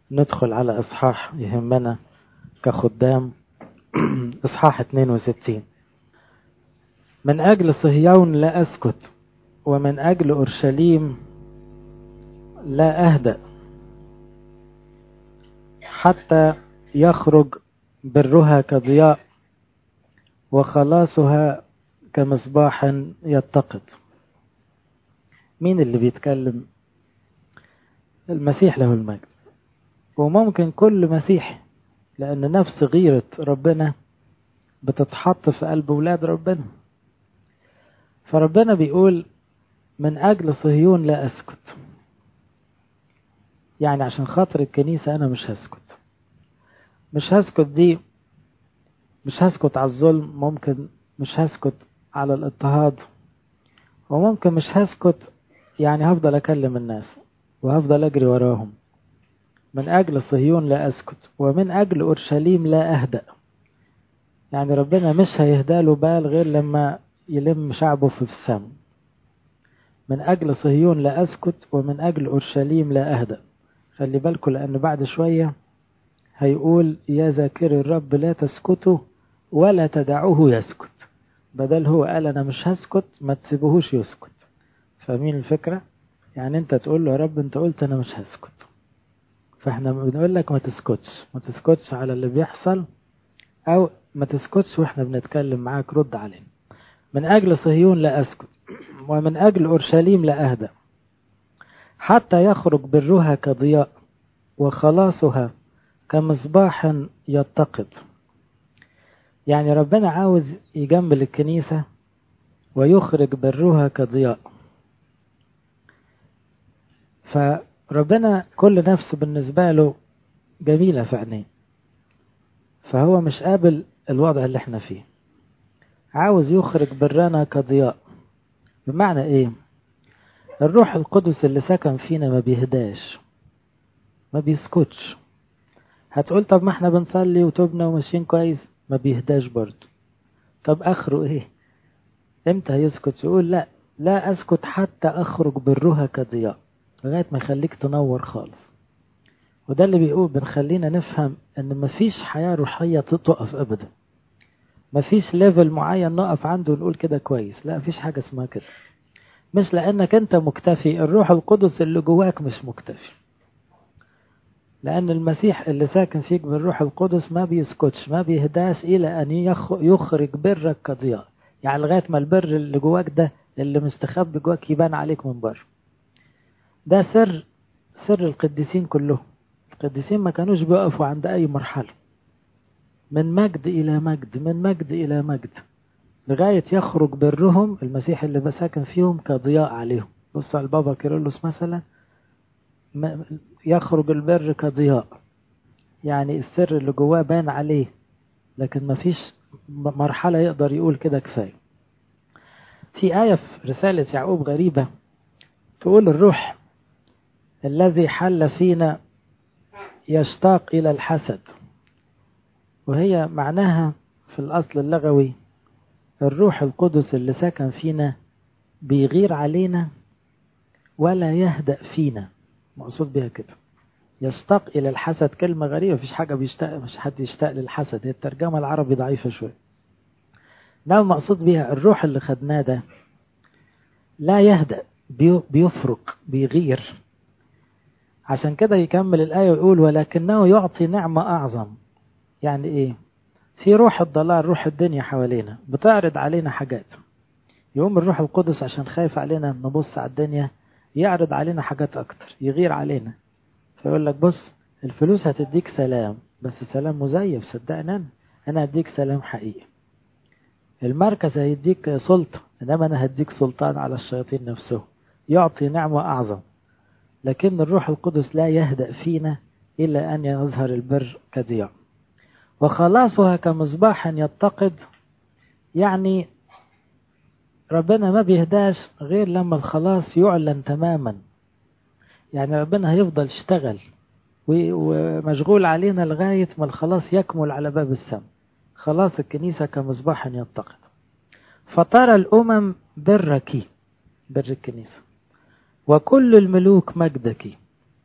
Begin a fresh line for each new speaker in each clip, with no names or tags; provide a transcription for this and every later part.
ندخل على إصحاح يهمنا كخدام إصحاح 62 من أجل صهيون لا أسكت ومن أجل أورشليم لا أهدأ حتى يخرج برها كضياء وخلاصها كمصباح يتقد مين اللي بيتكلم المسيح له المجد وممكن كل مسيح لأن نفس غيرة ربنا بتتحط في قلب ولاد ربنا فربنا بيقول من أجل صهيون لا أسكت يعني عشان خاطر الكنيسة أنا مش هسكت مش هسكت دي مش هسكت على الظلم ممكن مش هسكت على الاضطهاد وممكن مش هسكت يعني هفضل أكلم الناس وهفضل أجري وراهم من أجل صهيون لا أسكت ومن أجل أورشليم لا أهدأ يعني ربنا مش هيهدى له بال غير لما يلم شعبه في السم من أجل صهيون لا أسكت ومن أجل أورشليم لا أهدأ خلي بالكم لأن بعد شوية هيقول يا ذاكر الرب لا تسكتوا ولا تدعوه يسكت بدل هو قال أنا مش هسكت ما تسيبوهوش يسكت فاهمين الفكرة يعني أنت تقول له يا رب أنت قلت أنا مش هسكت فاحنا بنقول لك ما تسكتش ما تسكتش على اللي بيحصل أو ما تسكتش واحنا بنتكلم معاك رد علينا من أجل صهيون لا أسكت ومن أجل أورشليم لا أهدأ حتى يخرج برها كضياء وخلاصها كمصباح يتقد يعني ربنا عاوز يجمل الكنيسة ويخرج برها كضياء فربنا كل نفس بالنسبة له جميلة في عينيه فهو مش قابل الوضع اللي احنا فيه عاوز يخرج برنا كضياء بمعنى ايه الروح القدس اللي سكن فينا ما بيهداش ما بيسكتش هتقول طب ما احنا بنصلي وتوبنا وماشيين كويس ما بيهداش برضه طب اخره ايه امتى هيسكت يقول لا لا اسكت حتى اخرج برها كضياء لغايه ما يخليك تنور خالص وده اللي بيقول بنخلينا نفهم ان مفيش حياه روحيه تقف ابدا مفيش ليفل معين نقف عنده ونقول كده كويس لا مفيش حاجه اسمها كده مش لانك انت مكتفي الروح القدس اللي جواك مش مكتفي لأن المسيح اللي ساكن فيك بالروح القدس ما بيسكتش ما بيهداش إلى أن يخرج برك كضياء يعني لغاية ما البر اللي جواك ده اللي مستخبي جواك يبان عليك من بره ده سر سر القديسين كلهم القديسين ما كانوش بيقفوا عند أي مرحلة من مجد إلى مجد من مجد إلى مجد لغاية يخرج برهم المسيح اللي بساكن فيهم كضياء عليهم بص على البابا كيرلس مثلا يخرج البر كضياء يعني السر اللي جواه بان عليه لكن ما فيش مرحلة يقدر يقول كده كفاية في آية في رسالة يعقوب غريبة تقول الروح الذي حل فينا يشتاق إلى الحسد وهي معناها في الأصل اللغوي الروح القدس اللي سكن فينا بيغير علينا ولا يهدأ فينا مقصود بها كده يشتاق إلى الحسد كلمة غريبة مفيش حاجة بيشتاق مش حد يشتاق للحسد هي الترجمة العربي ضعيفة شوية إنما المقصود بها الروح اللي خدناه ده لا يهدأ بيفرق بيغير عشان كده يكمل الآية ويقول ولكنه يعطي نعمة أعظم يعني إيه في روح الضلال روح الدنيا حوالينا بتعرض علينا حاجات يقوم الروح القدس عشان خايف علينا نبص على الدنيا يعرض علينا حاجات أكتر يغير علينا فيقول لك بص الفلوس هتديك سلام بس سلام مزيف صدقني أنا أنا هديك سلام حقيقي المركز هيديك سلطة إنما أنا هديك سلطان على الشياطين نفسه يعطي نعمة أعظم لكن الروح القدس لا يهدأ فينا إلا أن يظهر البر كضياء وخلاصها كمصباح يتقد يعني ربنا ما بيهداش غير لما الخلاص يعلن تماما يعني ربنا هيفضل يشتغل ومشغول علينا لغاية ما الخلاص يكمل على باب السماء خلاص الكنيسة كمصباح يتقد فترى الأمم برك بر الكنيسة وكل الملوك مجدك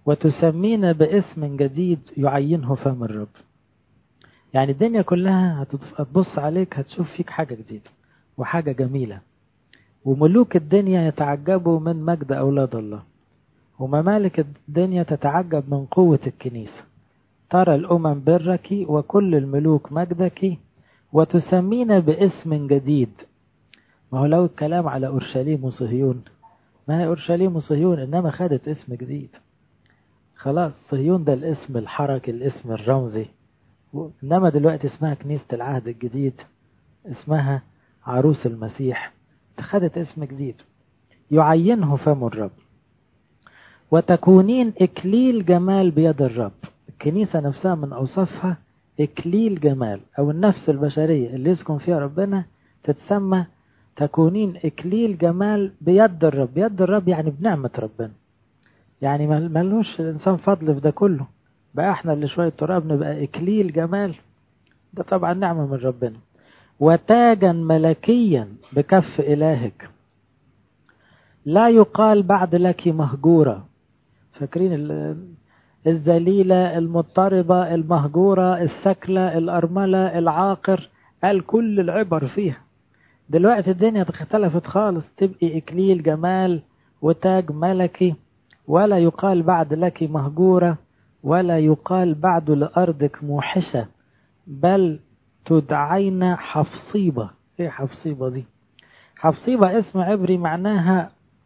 وتسمين باسم جديد يعينه فم الرب يعني الدنيا كلها هتبص عليك هتشوف فيك حاجة جديدة وحاجة جميلة وملوك الدنيا يتعجبوا من مجد أولاد الله وممالك الدنيا تتعجب من قوة الكنيسة ترى الأمم برك وكل الملوك مجدك وتسمين باسم جديد ما هو لو الكلام على أورشليم وصهيون ما هي أورشليم وصهيون إنما خدت اسم جديد خلاص صهيون ده الاسم الحركي الاسم الرمزي إنما دلوقتي اسمها كنيسة العهد الجديد اسمها عروس المسيح خدت اسم جديد يعينه فم الرب وتكونين إكليل جمال بيد الرب الكنيسة نفسها من أوصافها إكليل جمال أو النفس البشرية اللي يسكن فيها ربنا تتسمى تكونين إكليل جمال بيد الرب بيد الرب يعني بنعمة ربنا يعني ملوش الإنسان فضل في ده كله بقى احنا اللي شوية تراب نبقى إكليل جمال ده طبعا نعمة من ربنا وتاجا ملكيا بكف إلهك لا يقال بعد لك مهجورة فاكرين الذليلة المضطربة المهجورة السكلة الأرملة العاقر قال كل العبر فيها دلوقتي الدنيا اختلفت خالص تبقي إكليل جمال وتاج ملكي ولا يقال بعد لك مهجورة ولا يقال بعد لأرضك موحشة بل تدعين حفصيبة ايه حفصيبة دي حفصيبة اسم عبري معناها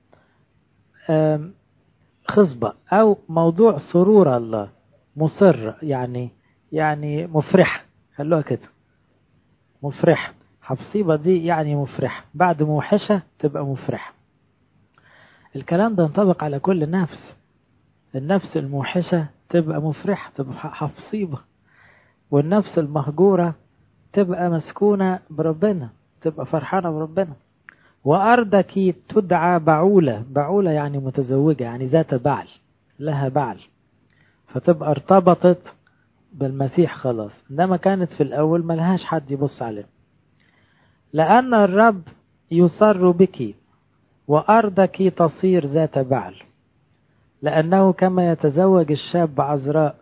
خصبة أو موضوع سرور الله مصر يعني يعني مفرح خلوها كده مفرح حفصيبة دي يعني مفرح بعد موحشة تبقى مفرح الكلام ده ينطبق على كل نفس النفس الموحشة تبقى مفرح تبقى حفصيبة والنفس المهجورة تبقى مسكونة بربنا تبقى فرحانة بربنا وأرضك تدعى بعولة بعولة يعني متزوجة يعني ذات بعل لها بعل فتبقى ارتبطت بالمسيح خلاص إنما كانت في الأول ملهاش حد يبص عليه لأن الرب يصر بك وأرضك تصير ذات بعل لأنه كما يتزوج الشاب عذراء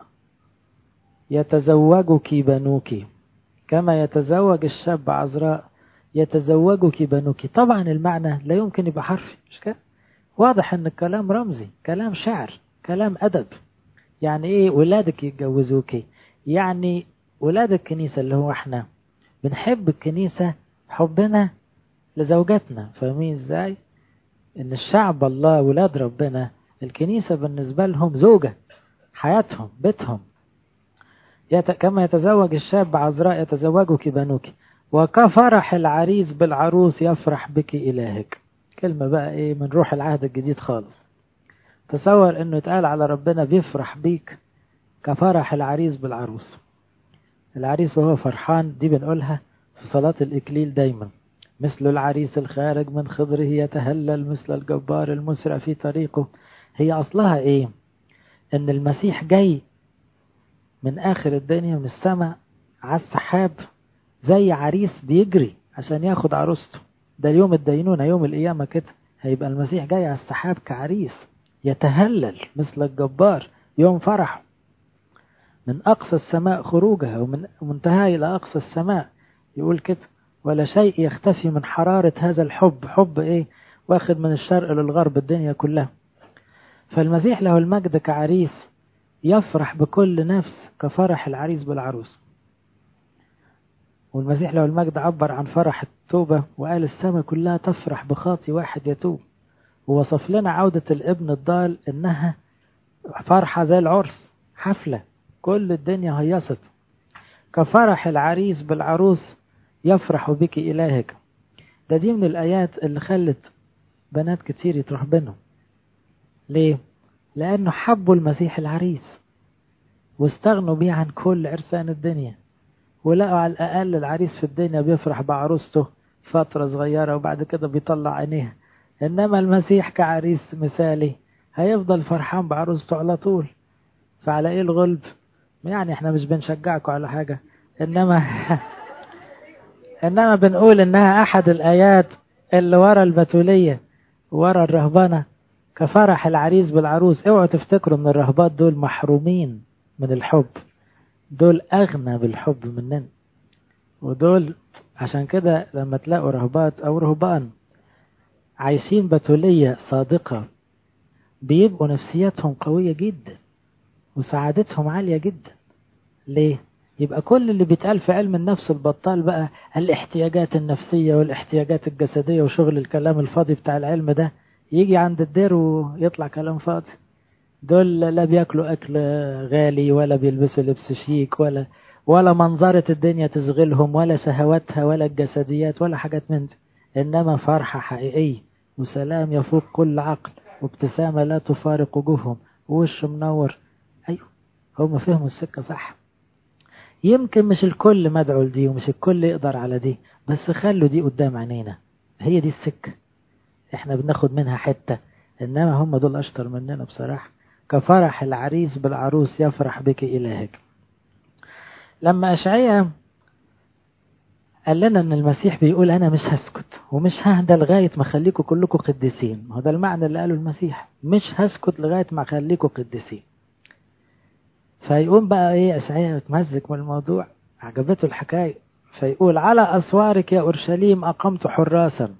يتزوجك بنوك كما يتزوج الشاب عذراء يتزوجك بنوك طبعا المعنى لا يمكن يبقى حرفي مش كده واضح ان الكلام رمزي كلام شعر كلام ادب يعني ايه ولادك يتجوزوك يعني ولاد الكنيسة اللي هو احنا بنحب الكنيسة حبنا لزوجاتنا فاهمين ازاي ان الشعب الله ولاد ربنا الكنيسة بالنسبة لهم زوجة حياتهم بيتهم يت... كما يتزوج الشاب عذراء يتزوجك بنوك وكفرح العريس بالعروس يفرح بك إلهك كلمة بقى إيه من روح العهد الجديد خالص تصور إنه يتقال على ربنا بيفرح بيك كفرح العريس بالعروس العريس وهو فرحان دي بنقولها في صلاة الإكليل دايما مثل العريس الخارج من خضره يتهلل مثل الجبار المسرع في طريقه هي أصلها إيه إن المسيح جاي من آخر الدنيا من السماء على السحاب زي عريس بيجري عشان ياخد عروسته ده اليوم الدينونة يوم القيامة كده هيبقى المسيح جاي على السحاب كعريس يتهلل مثل الجبار يوم فرحه من أقصى السماء خروجها ومن منتهى إلى أقصى السماء يقول كده ولا شيء يختفي من حرارة هذا الحب حب إيه واخد من الشرق للغرب الدنيا كلها فالمسيح له المجد كعريس يفرح بكل نفس كفرح العريس بالعروس والمسيح له المجد عبر عن فرح التوبة وقال السماء كلها تفرح بخاطي واحد يتوب ووصف لنا عودة الابن الضال انها فرحة زي العرس حفلة كل الدنيا هيصت كفرح العريس بالعروس يفرح بك إلهك ده دي من الآيات اللي خلت بنات كتير يتروح بينهم ليه؟ لأنه حبوا المسيح العريس واستغنوا بيه عن كل عرسان الدنيا ولقوا على الأقل العريس في الدنيا بيفرح بعروسته فترة صغيرة وبعد كده بيطلع عينيها إنما المسيح كعريس مثالي هيفضل فرحان بعروسته على طول فعلى إيه الغلب يعني إحنا مش بنشجعكم على حاجة إنما إنما بنقول إنها أحد الآيات اللي ورا البتولية ورا الرهبنة كفرح العريس بالعروس اوعوا تفتكروا ان الرهبات دول محرومين من الحب دول اغنى بالحب مننا ودول عشان كده لما تلاقوا رهبات او رهبان عايشين بتولية صادقة بيبقوا نفسياتهم قوية جدا وسعادتهم عالية جدا ليه؟ يبقى كل اللي بيتقال في علم النفس البطال بقى الاحتياجات النفسية والاحتياجات الجسدية وشغل الكلام الفاضي بتاع العلم ده يجي عند الدير ويطلع كلام فاضي دول لا بياكلوا أكل غالي ولا بيلبسوا لبس شيك ولا ولا منظرة الدنيا تشغلهم ولا شهواتها ولا الجسديات ولا حاجات من دي إنما فرحة حقيقية وسلام يفوق كل عقل وابتسامة لا تفارق وجوههم ووش منور أيوه هم فهموا السكة صح يمكن مش الكل مدعو لدي ومش الكل يقدر على دي بس خلوا دي قدام عينينا هي دي السكة احنا بناخد منها حتة انما هم دول اشطر مننا بصراحة كفرح العريس بالعروس يفرح بك الهك لما اشعيا قال لنا ان المسيح بيقول انا مش هسكت ومش ههدى لغاية ما اخليكم كلكم قديسين هو ده المعنى اللي قاله المسيح مش هسكت لغاية ما اخليكم قديسين فيقوم بقى ايه اشعيا يتمزق من الموضوع عجبته الحكاية فيقول على اسوارك يا اورشليم اقمت حراسا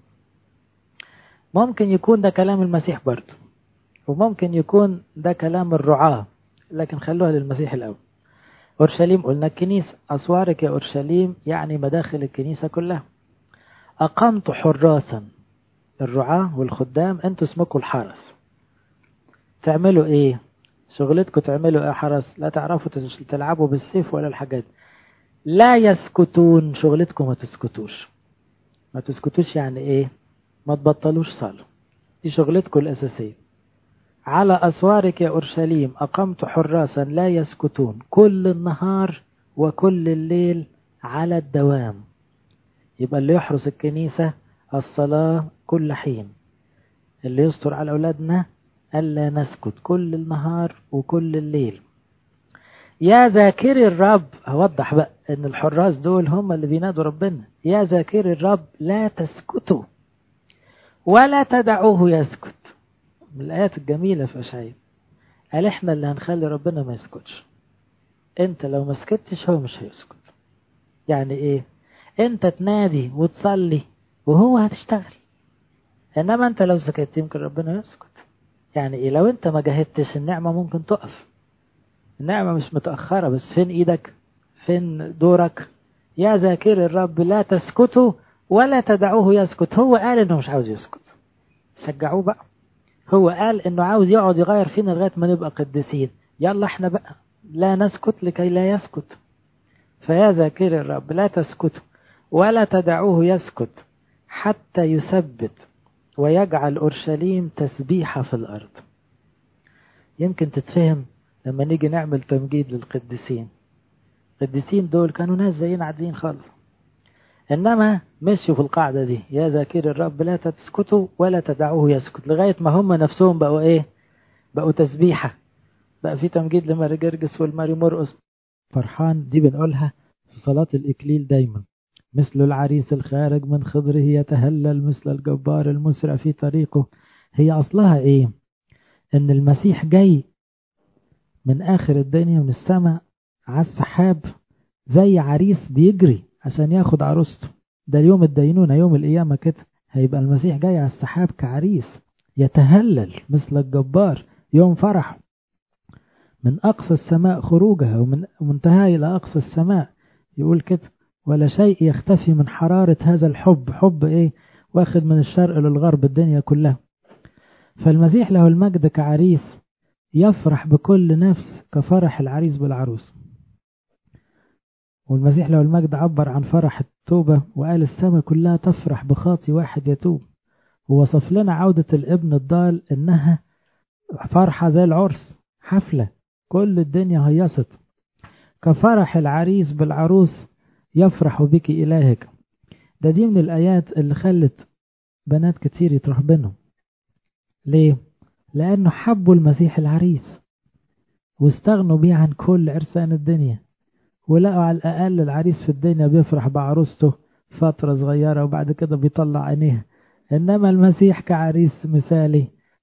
ممكن يكون ده كلام المسيح برضه وممكن يكون ده كلام الرعاة لكن خلوها للمسيح الأول أورشليم قلنا الكنيسة أسوارك يا أورشليم يعني مداخل الكنيسة كلها أقمت حراسا الرعاة والخدام أنتوا اسمكم الحرس تعملوا إيه شغلتكم تعملوا إيه حرس لا تعرفوا تلعبوا بالسيف ولا الحاجات لا يسكتون شغلتكم ما تسكتوش ما تسكتوش يعني إيه ما تبطلوش صلاة دي شغلتكم الأساسية على أسوارك يا أورشليم أقمت حراسا لا يسكتون كل النهار وكل الليل على الدوام يبقى اللي يحرس الكنيسة الصلاة كل حين اللي يستر على أولادنا ألا نسكت كل النهار وكل الليل يا ذاكري الرب أوضح بقى أن الحراس دول هم اللي بينادوا ربنا يا ذاكري الرب لا تسكتوا ولا تدعوه يسكت من الآيات الجميلة في أشعياء قال إحنا اللي هنخلي ربنا ما يسكتش أنت لو ما سكتش هو مش هيسكت يعني إيه أنت تنادي وتصلي وهو هتشتغل إنما أنت لو سكت يمكن ربنا يسكت يعني إيه لو أنت ما جاهدتش النعمة ممكن تقف النعمة مش متأخرة بس فين إيدك فين دورك يا ذاكر الرب لا تسكتوا ولا تدعوه يسكت هو قال انه مش عاوز يسكت شجعوه بقى هو قال انه عاوز يقعد يغير فينا لغايه ما نبقى قديسين يلا احنا بقى لا نسكت لكي لا يسكت فيا ذاكر الرب لا تسكتوا ولا تدعوه يسكت حتى يثبت ويجعل اورشليم تسبيحه في الارض يمكن تتفهم لما نيجي نعمل تمجيد للقديسين القديسين دول كانوا ناس زينا عاديين خالص إنما مشوا في القاعدة دي يا ذاكر الرب لا تسكتوا ولا تدعوه يسكت لغاية ما هم نفسهم بقوا إيه بقوا تسبيحة بقى في تمجيد لماري جرجس والماري مرقس فرحان دي بنقولها في صلاة الإكليل دايما مثل العريس الخارج من خضره يتهلل مثل الجبار المسرع في طريقه هي أصلها إيه إن المسيح جاي من آخر الدنيا من السماء على السحاب زي عريس بيجري عشان ياخد عروسته ده اليوم الدينونة يوم القيامة كده هيبقى المسيح جاي على السحاب كعريس يتهلل مثل الجبار يوم فرح من أقصى السماء خروجها ومن منتهى إلى أقصى السماء يقول كده ولا شيء يختفي من حرارة هذا الحب حب إيه واخد من الشرق للغرب الدنيا كلها فالمسيح له المجد كعريس يفرح بكل نفس كفرح العريس بالعروس والمسيح له المجد عبر عن فرح التوبة وقال السماء كلها تفرح بخاطي واحد يتوب ووصف لنا عودة الابن الضال إنها فرحة زي العرس حفلة كل الدنيا هيصت كفرح العريس بالعروس يفرح بك إلهك ده دي من الآيات اللي خلت بنات كتير يترهبنوا ليه؟ لأنه حبوا المسيح العريس واستغنوا بيه عن كل عرسان الدنيا ولقوا على الأقل العريس في الدنيا بيفرح بعروسته فترة صغيرة وبعد كده بيطلع عينيها إنما المسيح كعريس مثالي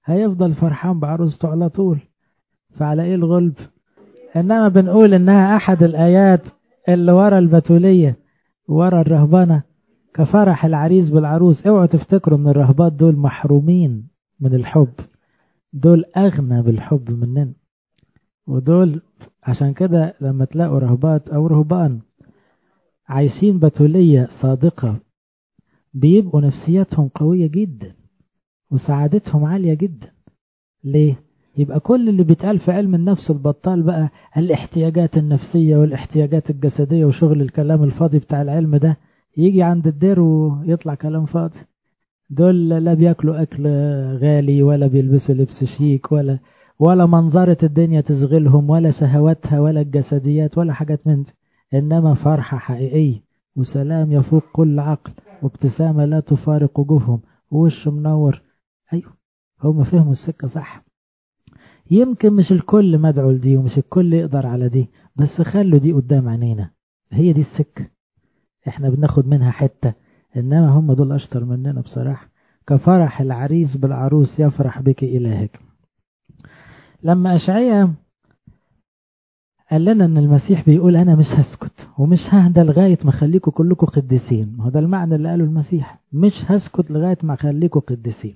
هيفضل فرحان بعروسته على طول فعلى ايه الغلب انما بنقول انها احد الايات اللي ورا البتولية ورا الرهبنة كفرح العريس بالعروس اوعوا تفتكروا ان الرهبات دول محرومين من الحب دول اغنى بالحب مننا ودول عشان كده لما تلاقوا رهبات او رهبان عايشين بتولية صادقة بيبقوا نفسياتهم قوية جدا وسعادتهم عالية جدا ليه؟ يبقى كل اللي بيتقال في علم النفس البطال بقى الاحتياجات النفسية والاحتياجات الجسدية وشغل الكلام الفاضي بتاع العلم ده يجي عند الدير ويطلع كلام فاضي دول لا بياكلوا أكل غالي ولا بيلبسوا لبس شيك ولا ولا منظرة الدنيا تشغلهم ولا شهواتها ولا الجسديات ولا حاجات من دي إنما فرحة حقيقية وسلام يفوق كل عقل وابتسامة لا تفارق وجوههم ووش منور أيوه هم فهموا السكة صح يمكن مش الكل مدعو لدي ومش الكل يقدر على دي بس خلوا دي قدام عينينا هي دي السكة احنا بناخد منها حتة انما هم دول اشطر مننا بصراحة كفرح العريس بالعروس يفرح بك الهك لما اشعيا قال لنا ان المسيح بيقول انا مش هسكت ومش ههدى لغاية ما اخليكم كلكم قديسين ما هو ده المعنى اللي قاله المسيح مش هسكت لغاية ما اخليكم قديسين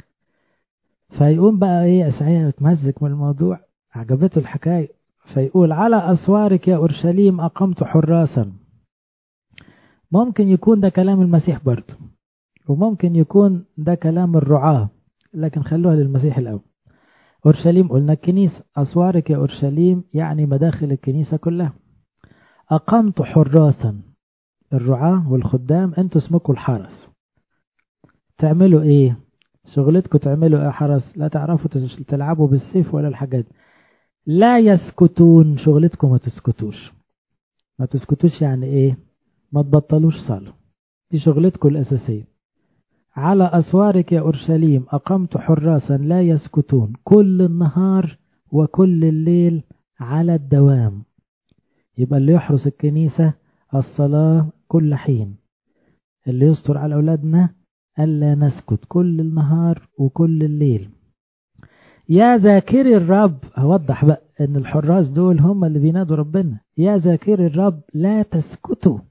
فيقوم بقى ايه اشعيا يتمزك من الموضوع عجبته الحكاية فيقول على اسوارك يا اورشليم اقمت حراسا ممكن يكون ده كلام المسيح برضه وممكن يكون ده كلام الرعاة لكن خلوها للمسيح الأول أورشليم قلنا الكنيسة أسوارك يا أورشليم يعني مداخل الكنيسة كلها أقمت حراسا الرعاة والخدام أنتوا اسمكم الحرس تعملوا إيه شغلتكم تعملوا إيه حرس لا تعرفوا تلعبوا بالسيف ولا الحاجات لا يسكتون شغلتكم ما تسكتوش ما تسكتوش يعني إيه ما تبطلوش صلاة دي شغلتكم الأساسية على أسوارك يا أورشليم أقمت حراسا لا يسكتون كل النهار وكل الليل على الدوام يبقى اللي يحرس الكنيسة الصلاة كل حين اللي يستر على أولادنا ألا نسكت كل النهار وكل الليل يا ذاكري الرب هوضح بقى ان الحراس دول هم اللي بينادوا ربنا يا ذاكري الرب لا تسكتوا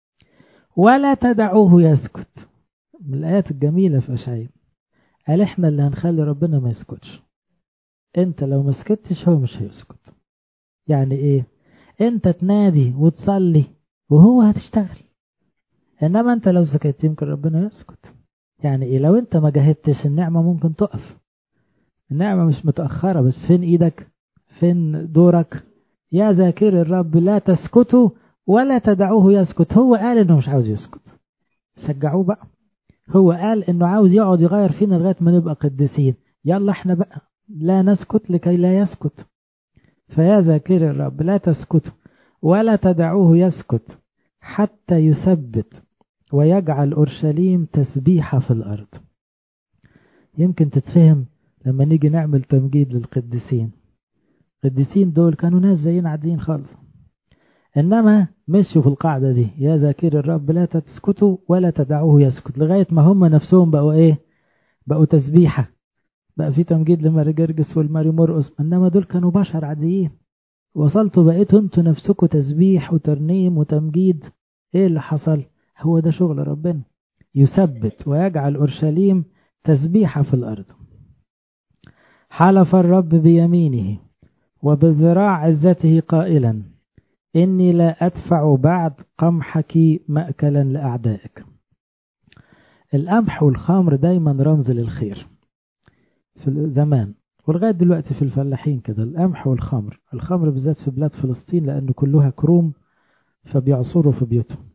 ولا تدعوه يسكت من الآيات الجميلة في أشعياء قال احنا اللي هنخلي ربنا ما يسكتش انت لو ما سكتش هو مش هيسكت يعني ايه انت تنادي وتصلي وهو هتشتغل انما انت لو سكت يمكن ربنا يسكت يعني ايه لو انت ما جاهدتش النعمة ممكن تقف النعمة مش متأخرة بس فين ايدك فين دورك يا ذاكر الرب لا تسكتوا ولا تدعوه يسكت هو قال انه مش عاوز يسكت شجعوه بقى هو قال انه عاوز يقعد يغير فينا لغايه ما نبقى قديسين يلا احنا بقى لا نسكت لكي لا يسكت فيا ذاكر الرب لا تسكتوا ولا تدعوه يسكت حتى يثبت ويجعل اورشليم تسبيحه في الارض يمكن تتفهم لما نيجي نعمل تمجيد للقديسين القديسين دول كانوا ناس زينا عاديين خالص إنما مشوا في القاعدة دي يا ذاكر الرب لا تسكتوا ولا تدعوه يسكت لغاية ما هم نفسهم بقوا إيه بقوا تسبيحة بقى في تمجيد لماري جرجس والماري مرقس إنما دول كانوا بشر عاديين وصلتوا بقيتوا انتوا نفسكم تسبيح وترنيم وتمجيد ايه اللي حصل هو ده شغل ربنا يثبت ويجعل أورشليم تسبيحة في الأرض حلف الرب بيمينه وبذراع عزته قائلا إني لا أدفع بعد قمحك مأكلا لأعدائك القمح والخمر دايما رمز للخير في الزمان ولغاية دلوقتي في الفلاحين كده القمح والخمر الخمر بالذات في بلاد فلسطين لأنه كلها كروم فبيعصروا في بيوتهم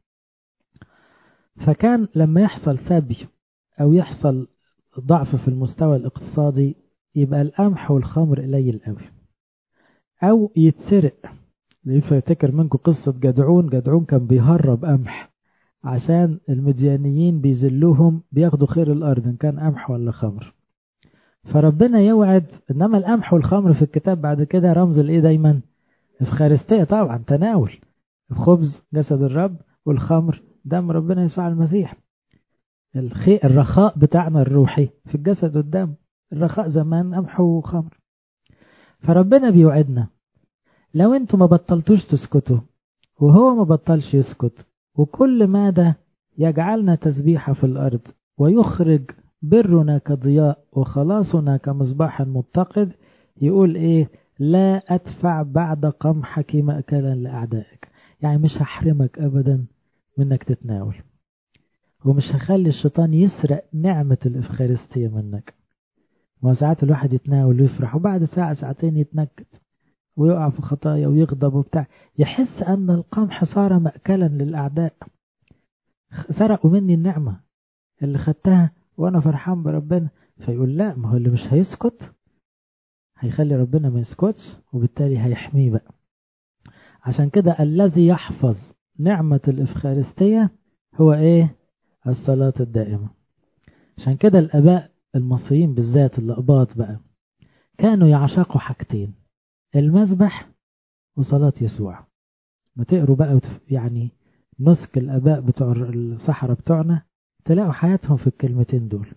فكان لما يحصل سبي أو يحصل ضعف في المستوى الاقتصادي يبقى القمح والخمر قليل قوي أو يتسرق اللي يفتكر منكم قصة جدعون جدعون كان بيهرب قمح عشان المديانيين بيذلوهم بياخدوا خير الأرض إن كان قمح ولا خمر فربنا يوعد إنما القمح والخمر في الكتاب بعد كده رمز الإيه دايما إفخارستية طبعا تناول الخبز جسد الرب والخمر دم ربنا يسوع المسيح الخير الرخاء بتاعنا الروحي في الجسد والدم الرخاء زمان قمح وخمر فربنا بيوعدنا لو انتوا ما بطلتوش تسكتوا وهو ما بطلش يسكت وكل ما ده يجعلنا تسبيحة في الأرض ويخرج برنا كضياء وخلاصنا كمصباح متقد يقول ايه لا أدفع بعد قمحك مأكلا لأعدائك يعني مش هحرمك أبدا منك تتناول ومش هخلي الشيطان يسرق نعمة الإفخارستية منك ما ساعات الواحد يتناول ويفرح وبعد ساعة ساعتين يتنكد ويقع في خطايا ويغضب وبتاع يحس أن القمح صار مأكلا للأعداء سرقوا مني النعمة اللي خدتها وأنا فرحان بربنا فيقول لا ما هو اللي مش هيسكت هيخلي ربنا ما يسكتش وبالتالي هيحميه بقى عشان كده الذي يحفظ نعمة الإفخارستية هو إيه الصلاة الدائمة عشان كده الآباء المصريين بالذات الأقباط بقى كانوا يعشقوا حاجتين المذبح وصلاة يسوع ما تقروا بقى يعني نسك الآباء بتوع الصحراء بتوعنا تلاقوا حياتهم في الكلمتين دول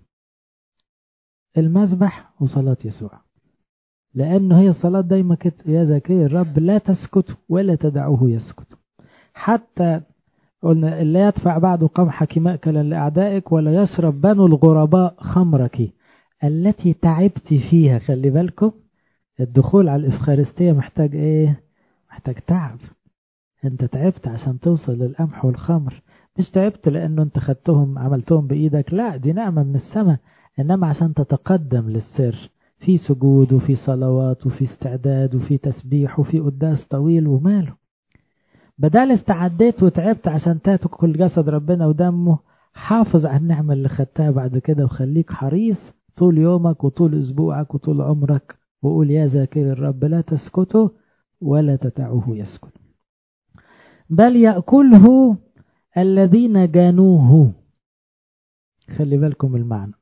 المذبح وصلاة يسوع لأنه هي الصلاة دايما كده يا زكي الرب لا تسكت ولا تدعوه يسكت حتى قلنا لا يدفع بعد قمحك مأكلا لأعدائك ولا يشرب بنو الغرباء خمرك التي تعبت فيها خلي بالكم الدخول على الإفخارستية محتاج إيه محتاج تعب أنت تعبت عشان توصل للقمح والخمر مش تعبت لأنه أنت خدتهم عملتهم بإيدك لا دي نعمة من السماء إنما عشان تتقدم للسر في سجود وفي صلوات وفي استعداد وفي تسبيح وفي قداس طويل وماله بدل استعديت وتعبت عشان تاكل جسد ربنا ودمه حافظ على النعمة اللي خدتها بعد كده وخليك حريص طول يومك وطول أسبوعك وطول عمرك وقول يا ذاكر الرب لا تسكتوا ولا تتعوه يسكت بل يأكله الذين جانوه خلي بالكم المعنى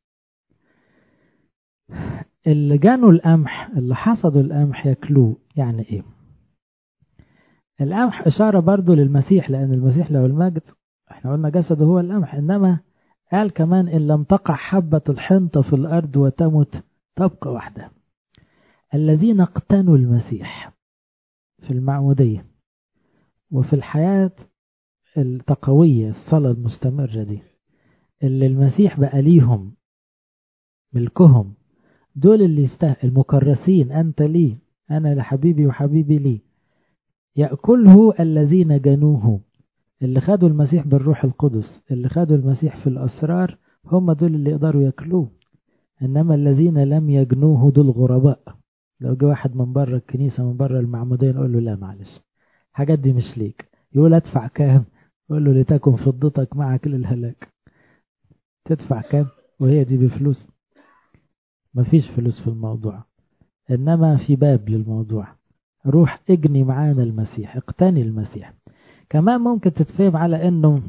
اللي جانوا القمح اللي حصدوا القمح ياكلوه يعني ايه القمح إشارة برضو للمسيح لأن المسيح له المجد احنا قلنا جسده هو القمح إنما قال كمان إن لم تقع حبة الحنطة في الأرض وتمت تبقى وحدها الذين اقتنوا المسيح في المعمودية وفي الحياة التقوية الصلاة المستمرة دي اللي المسيح بقى ليهم ملكهم دول اللي يستاهل المكرسين أنت لي أنا لحبيبي وحبيبي لي يأكله الذين جنوه اللي خدوا المسيح بالروح القدس اللي خدوا المسيح في الأسرار هم دول اللي يقدروا يأكلوه إنما الذين لم يجنوه دول غرباء لو جه واحد من بره الكنيسة من بره المعمودية نقول له لا معلش الحاجات دي مش ليك يقول ادفع كام يقول له لتكن فضتك معك للهلاك تدفع كام وهي دي بفلوس مفيش فلوس في الموضوع إنما في باب للموضوع روح اجني معانا المسيح اقتني المسيح كمان ممكن تتفهم على انه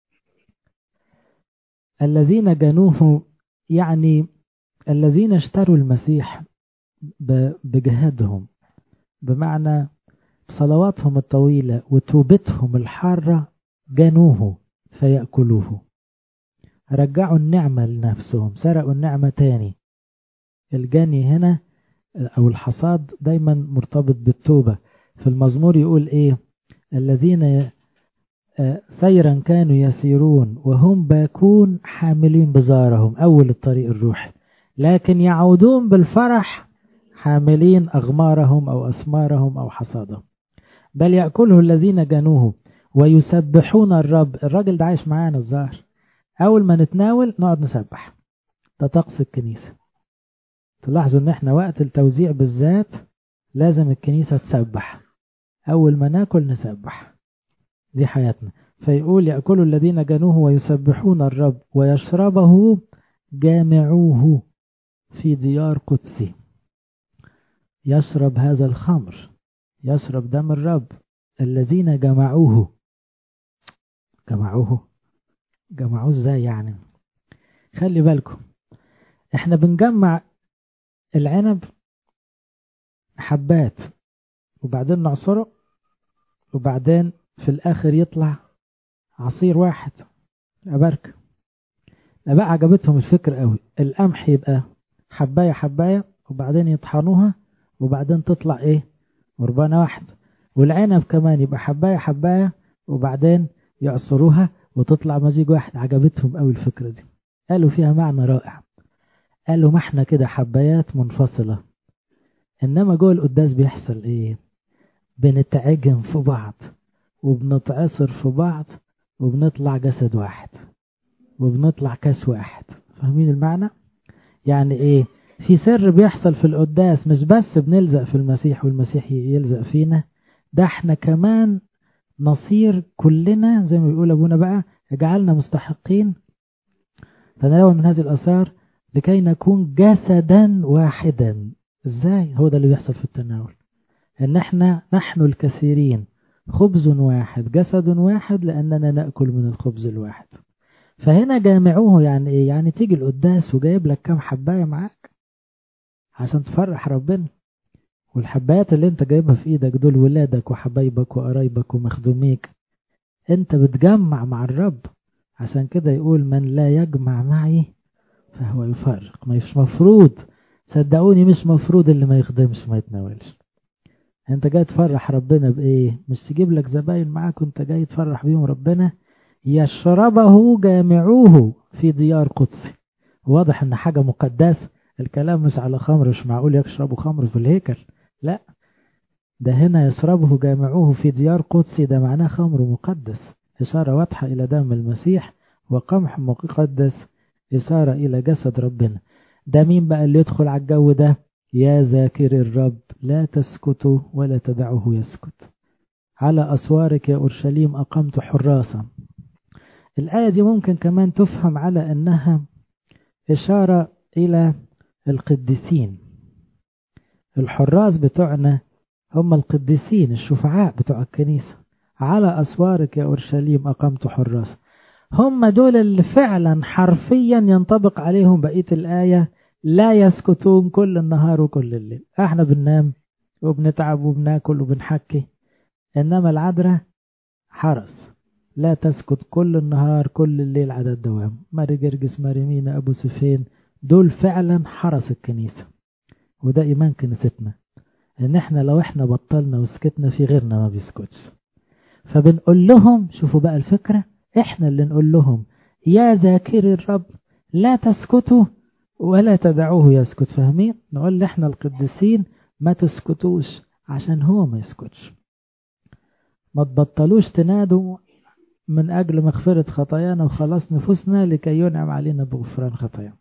الذين جنوه يعني الذين اشتروا المسيح بجهادهم بمعنى صلواتهم الطويلة وتوبتهم الحارة جنوه فيأكلوه رجعوا النعمة لنفسهم سرقوا النعمة تاني الجني هنا أو الحصاد دايما مرتبط بالتوبة في المزمور يقول إيه الذين سيرا كانوا يسيرون وهم باكون حاملين بزارهم أول الطريق الروحي لكن يعودون بالفرح حاملين أغمارهم أو أثمارهم أو حصادهم بل يأكله الذين جنوه ويسبحون الرب الراجل ده عايش معانا الظاهر أول ما نتناول نقعد نسبح ده طقس الكنيسة تلاحظوا ان احنا وقت التوزيع بالذات لازم الكنيسة تسبح اول ما ناكل نسبح دي حياتنا فيقول يأكل الذين جنوه ويسبحون الرب ويشربه جامعوه في ديار قدسي يشرب هذا الخمر يشرب دم الرب الذين جمعوه جمعوه جمعوه ازاي يعني خلي بالكم احنا بنجمع العنب حبات وبعدين نعصره وبعدين في الآخر يطلع عصير واحد أبارك لا بقى عجبتهم الفكرة قوي القمح يبقى حباية حباية وبعدين يطحنوها وبعدين تطلع ايه قربانة واحدة والعنب كمان يبقى حباية حباية وبعدين يعصروها وتطلع مزيج واحد عجبتهم قوي الفكرة دي قالوا فيها معنى رائع قالوا ما احنا كده حبايات منفصلة انما جوه القداس بيحصل ايه بنتعجن في بعض وبنتعصر في بعض وبنطلع جسد واحد وبنطلع كاس واحد فاهمين المعنى يعني ايه في سر بيحصل في القداس مش بس بنلزق في المسيح والمسيح يلزق فينا ده احنا كمان نصير كلنا زي ما بيقول ابونا بقى اجعلنا مستحقين فنناول من هذه الاثار لكي نكون جسدا واحدا ازاي هو ده اللي بيحصل في التناول ان احنا نحن الكثيرين خبز واحد جسد واحد لاننا ناكل من الخبز الواحد فهنا جامعوه يعني ايه يعني تيجي القداس وجايب لك كام حبايه معاك عشان تفرح ربنا والحبايات اللي انت جايبها في ايدك دول ولادك وحبايبك وقرايبك ومخدوميك انت بتجمع مع الرب عشان كده يقول من لا يجمع معي فهو يفرق مش مفروض صدقوني مش مفروض اللي ما يخدمش ما يتناولش انت جاي تفرح ربنا بايه مش تجيب لك زباين معاك وانت جاي تفرح بيهم ربنا يشربه جامعوه في ديار قدسي واضح ان حاجة مقدسة الكلام مش على خمر مش معقول يشربوا خمر في الهيكل لا ده هنا يشربه جامعوه في ديار قدسي ده معناه خمر مقدس إشارة واضحة إلى دم المسيح وقمح مقدس إشارة إلى جسد ربنا ده مين بقى اللي يدخل على الجو ده يا ذاكر الرب لا تسكتوا ولا تدعوه يسكت على أسوارك يا أورشليم أقمت حراسا الآية دي ممكن كمان تفهم على أنها إشارة إلى القديسين الحراس بتوعنا هم القديسين الشفعاء بتوع الكنيسة على أسوارك يا أورشليم أقمت حراس هم دول اللي فعلا حرفيا ينطبق عليهم بقية الآية لا يسكتون كل النهار وكل الليل احنا بننام وبنتعب وبناكل وبنحكي إنما العذراء حرس لا تسكت كل النهار كل الليل على الدوام ماري جرجس ماري مينا أبو سفين دول فعلا حرس الكنيسة وده إيمان كنيستنا إن إحنا لو إحنا بطلنا وسكتنا في غيرنا ما بيسكتش فبنقول لهم شوفوا بقى الفكرة إحنا اللي نقول لهم يا ذاكر الرب لا تسكتوا ولا تدعوه يسكت فاهمين نقول إحنا القديسين ما تسكتوش عشان هو ما يسكتش ما تبطلوش تنادوا من أجل مغفرة خطايانا وخلاص نفوسنا لكي ينعم علينا بغفران خطايانا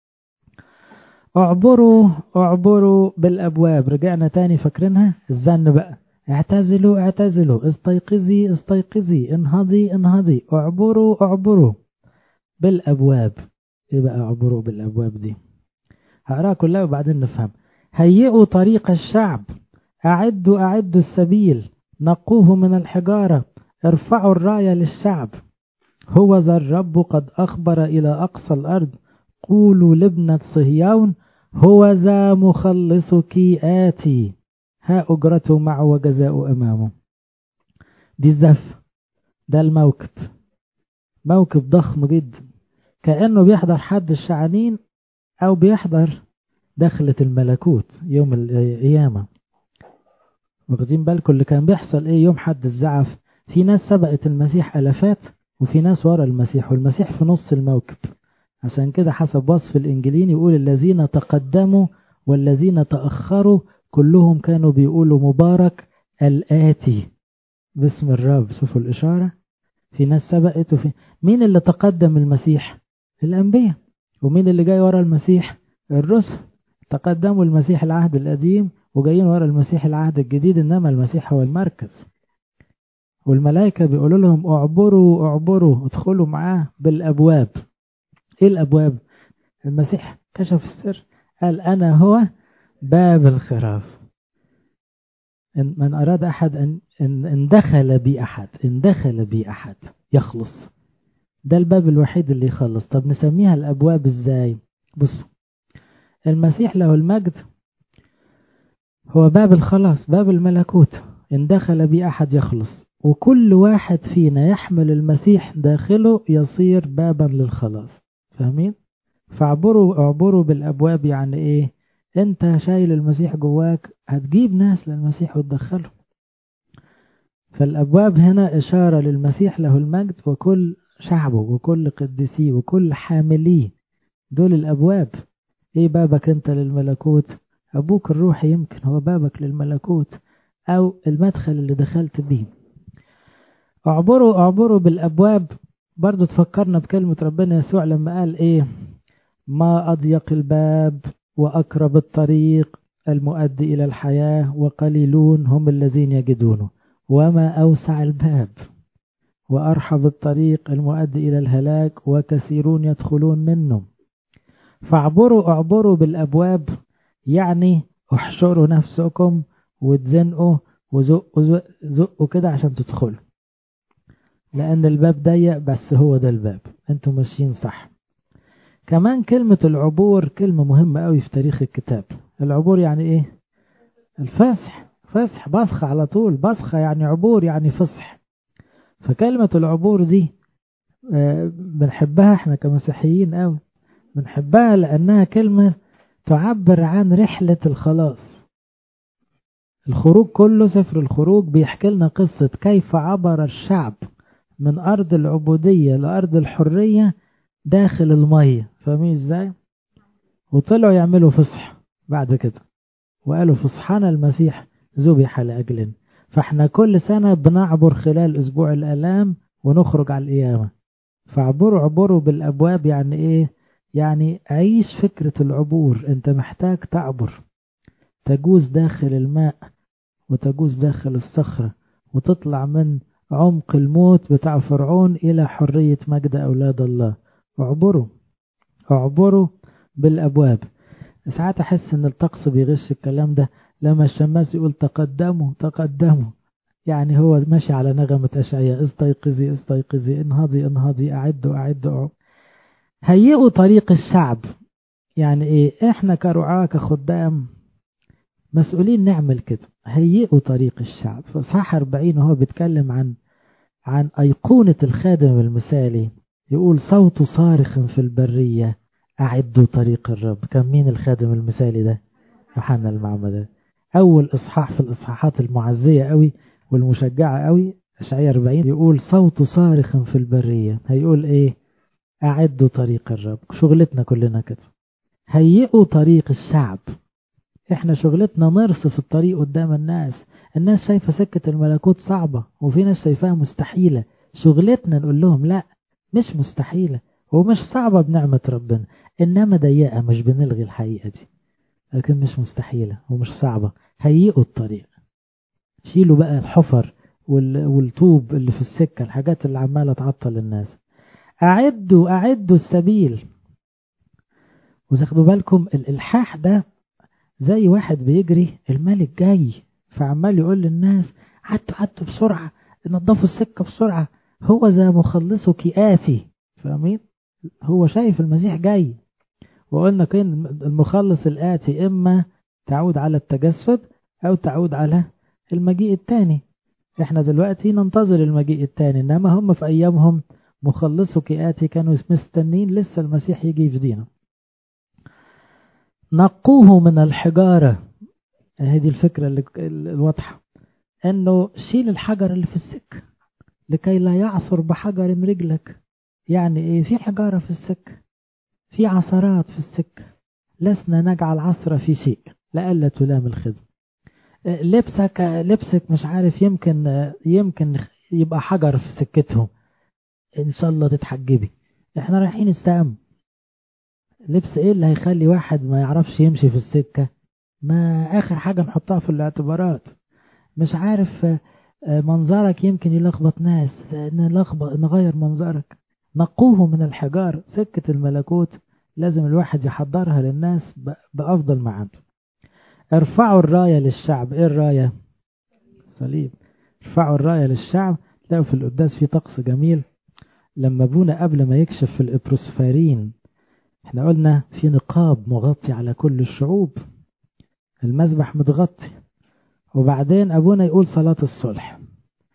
اعبروا اعبروا بالأبواب رجعنا تاني فاكرينها الزن بقى اعتزلوا اعتزلوا استيقظي استيقظي انهضي انهضي اعبروا اعبروا بالأبواب ايه بقى اعبروا بالأبواب دي هقراها كلها وبعدين نفهم هيئوا طريق الشعب أعدوا أعدوا السبيل نقوه من الحجارة ارفعوا الراية للشعب هو ذا الرب قد أخبر إلى أقصى الأرض قولوا لابنة صهيون هو ذا مخلصك آتي ها أجرته معه وجزاء أمامه دي الزف ده الموكب موكب ضخم جدا كأنه بيحضر حد الشعانين أو بيحضر دخلة الملكوت يوم القيامة واخدين بالكم اللي كان بيحصل ايه يوم حد الزعف في ناس سبقت المسيح ألفات وفي ناس ورا المسيح والمسيح في نص الموكب عشان كده حسب وصف الإنجيلين يقول الذين تقدموا والذين تأخروا كلهم كانوا بيقولوا مبارك الآتي باسم الرب شوفوا الإشارة في ناس سبقت وفي مين اللي تقدم المسيح الأنبياء ومين اللي جاي ورا المسيح الرسل تقدموا المسيح العهد القديم وجايين ورا المسيح العهد الجديد إنما المسيح هو المركز والملائكة بيقولوا لهم اعبروا اعبروا ادخلوا معاه بالأبواب ايه الأبواب المسيح كشف السر قال أنا هو باب الخراف إن من أراد أحد أن إن دخل بي أحد إن دخل بي أحد يخلص ده الباب الوحيد اللي يخلص طب نسميها الأبواب إزاي بص المسيح له المجد هو باب الخلاص باب الملكوت إن دخل بي أحد يخلص وكل واحد فينا يحمل المسيح داخله يصير بابا للخلاص فاهمين فاعبروا اعبروا بالابواب يعني ايه انت شايل المسيح جواك هتجيب ناس للمسيح وتدخلهم فالابواب هنا اشاره للمسيح له المجد وكل شعبه وكل قديسيه وكل حامليه دول الابواب ايه بابك انت للملكوت ابوك الروحي يمكن هو بابك للملكوت او المدخل اللي دخلت بيه اعبروا اعبروا بالابواب برضو تفكرنا بكلمة ربنا يسوع لما قال ايه ما اضيق الباب واقرب الطريق المؤدي الى الحياة وقليلون هم الذين يجدونه وما اوسع الباب وارحب الطريق المؤدي الى الهلاك وكثيرون يدخلون منه فاعبروا اعبروا بالابواب يعني احشروا نفسكم وتزنقوا وزقوا زقوا زق كده عشان تدخلوا لأن الباب ضيق بس هو ده الباب انتوا ماشيين صح كمان كلمة العبور كلمة مهمة قوي في تاريخ الكتاب العبور يعني ايه الفسح فسح بصخ على طول بصخة يعني عبور يعني فصح فكلمة العبور دي بنحبها احنا كمسيحيين قوي بنحبها لأنها كلمة تعبر عن رحلة الخلاص الخروج كله سفر الخروج بيحكي لنا قصة كيف عبر الشعب من أرض العبودية لأرض الحرية داخل المية فاهمين ازاي وطلعوا يعملوا فصح بعد كده وقالوا فصحنا المسيح ذبح لأجلنا فاحنا كل سنة بنعبر خلال أسبوع الآلام ونخرج على القيامة فاعبروا عبروا بالأبواب يعني إيه يعني عيش فكرة العبور أنت محتاج تعبر تجوز داخل الماء وتجوز داخل الصخرة وتطلع من عمق الموت بتاع فرعون إلى حرية مجد أولاد الله اعبروا اعبروا بالأبواب ساعات أحس إن الطقس بيغش الكلام ده لما الشماس يقول تقدموا تقدموا يعني هو ماشي على نغمة أشعياء استيقظي استيقظي انهضي انهضي أعدوا أعدوا هيئوا طريق الشعب يعني إيه إحنا كرعاة كخدام مسؤولين نعمل كده هيئوا طريق الشعب فصح 40 وهو بيتكلم عن عن أيقونة الخادم المثالي يقول صوت صارخ في البرية أعدوا طريق الرب كان مين الخادم المثالي ده يوحنا المعمدان أول إصحاح في الإصحاحات المعزية قوي والمشجعة قوي أشعية 40 يقول صوت صارخ في البرية هيقول إيه أعدوا طريق الرب شغلتنا كلنا كده هيئوا طريق الشعب احنا شغلتنا نرصف الطريق قدام الناس الناس شايفة سكة الملكوت صعبة وفي ناس شايفاها مستحيلة شغلتنا نقول لهم لا مش مستحيلة ومش صعبة بنعمة ربنا إنما ضيقة مش بنلغي الحقيقة دي لكن مش مستحيلة ومش صعبة هيئوا الطريق شيلوا بقى الحفر والطوب اللي في السكة الحاجات اللي عمالة تعطل الناس أعدوا أعدوا السبيل وتاخدوا بالكم الإلحاح ده زي واحد بيجري الملك جاي فعمال يقول للناس عدوا عدوا بسرعة نظفوا السكة بسرعة هو ذا مخلصك آتي فاهمين هو شايف المسيح جاي وقلنا كان المخلص الآتي إما تعود على التجسد أو تعود على المجيء الثاني احنا دلوقتي ننتظر المجيء الثاني انما هم في ايامهم مخلصك آتي كانوا مستنين لسه المسيح يجي يفدينا نقوه من الحجارة هذه الفكرة الواضحة انه شيل الحجر اللي في السكة لكي لا يعصر بحجر رجلك يعني ايه في حجارة في السكة في عثرات في السكة لسنا نجعل عثرة في شيء لألا تلام الخزم لبسك لبسك مش عارف يمكن يمكن يبقى حجر في سكتهم ان شاء الله تتحجبي احنا رايحين استقام لبس ايه اللي هيخلي واحد ما يعرفش يمشي في السكة ما اخر حاجة نحطها في الاعتبارات مش عارف منظرك يمكن يلخبط ناس نلخبط نغير منظرك نقوه من الحجار سكة الملكوت لازم الواحد يحضرها للناس بأفضل ما عنده ارفعوا الراية للشعب ايه الراية صليب ارفعوا الراية للشعب تلاقوا في القداس في طقس جميل لما ابونا قبل ما يكشف في الابروسفارين احنا قلنا في نقاب مغطي على كل الشعوب المذبح متغطي وبعدين ابونا يقول صلاة الصلح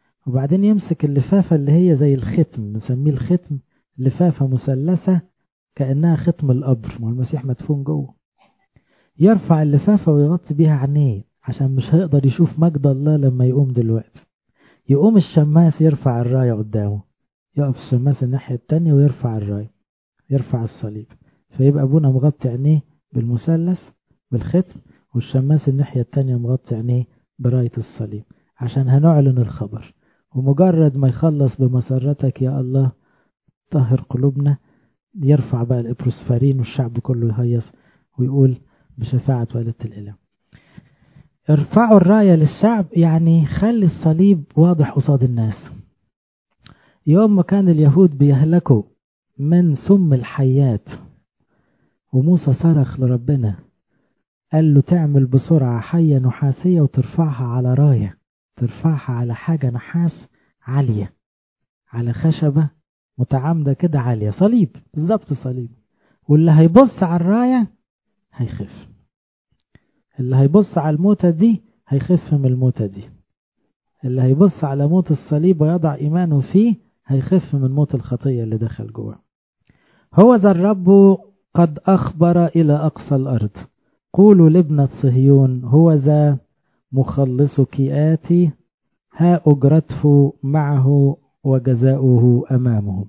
وبعدين يمسك اللفافة اللي هي زي الختم نسميه الختم لفافة مثلثة كأنها ختم القبر ما المسيح مدفون جوه يرفع اللفافة ويغطي بيها عينيه عشان مش هيقدر يشوف مجد الله لما يقوم دلوقتي يقوم الشماس يرفع الراية قدامه يقف الشماس الناحية التانية ويرفع الراية يرفع الصليب فيبقى أبونا مغطي عينيه بالمثلث بالختم والشماس الناحية التانية مغطي عينيه براية الصليب عشان هنعلن الخبر ومجرد ما يخلص بمسرتك يا الله طهر قلوبنا يرفع بقى الإبروسفارين والشعب كله يهيص ويقول بشفاعة والدة الإله ارفعوا الراية للشعب يعني خلي الصليب واضح قصاد الناس يوم ما كان اليهود بيهلكوا من سم الحيات وموسى صرخ لربنا قال له تعمل بسرعة حية نحاسية وترفعها على راية ترفعها على حاجة نحاس عالية على خشبة متعامدة كده عالية صليب بالظبط صليب واللي هيبص على الراية هيخف اللي هيبص على الموتة دي هيخف من الموتة دي اللي هيبص على موت الصليب ويضع إيمانه فيه هيخف من موت الخطية اللي دخل جوه هو ذا الرب قد أخبر إلى أقصى الأرض قولوا لابنة صهيون هو ذا مخلصك آتي ها أجرته معه وجزاؤه أمامه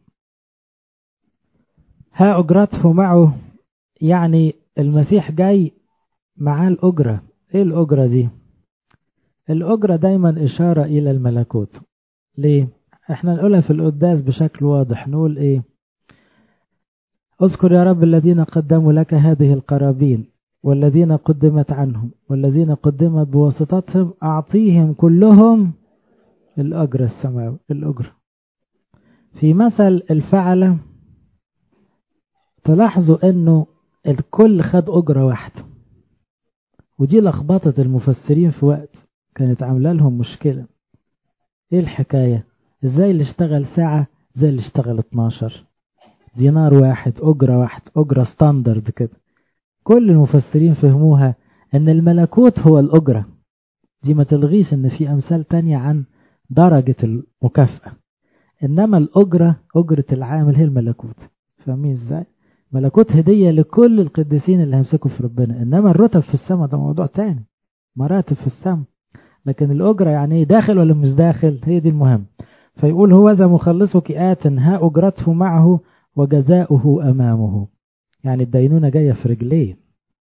ها أجرته معه يعني المسيح جاي معاه الأجرة إيه الأجرة دي الأجرة دايما إشارة إلى الملكوت ليه احنا نقولها في القداس بشكل واضح نقول ايه اذكر يا رب الذين قدموا لك هذه القرابين والذين قدمت عنهم والذين قدمت بواسطتهم أعطيهم كلهم الأجر السماوي الأجر في مثل الفعلة تلاحظوا أنه الكل خد أجرة واحدة ودي لخبطت المفسرين في وقت كانت عاملة لهم مشكلة ايه الحكاية ازاي اللي اشتغل ساعة زي اللي اشتغل 12 دينار واحد أجرة واحد أجرة ستاندرد كده كل المفسرين فهموها ان الملكوت هو الأجرة دي ما تلغيش ان في أمثال تانية عن درجة المكافأة إنما الأجرة أجرة العامل هي الملكوت فاهمين ازاي ملكوت هدية لكل القديسين اللي هيمسكوا في ربنا إنما الرتب في السماء ده موضوع تاني مراتب في السماء لكن الأجرة يعني ايه داخل ولا مش داخل هي دي المهم فيقول هو ذا مخلصك آت ها أجرته معه وجزاؤه أمامه يعني الدينونة جاية في رجليه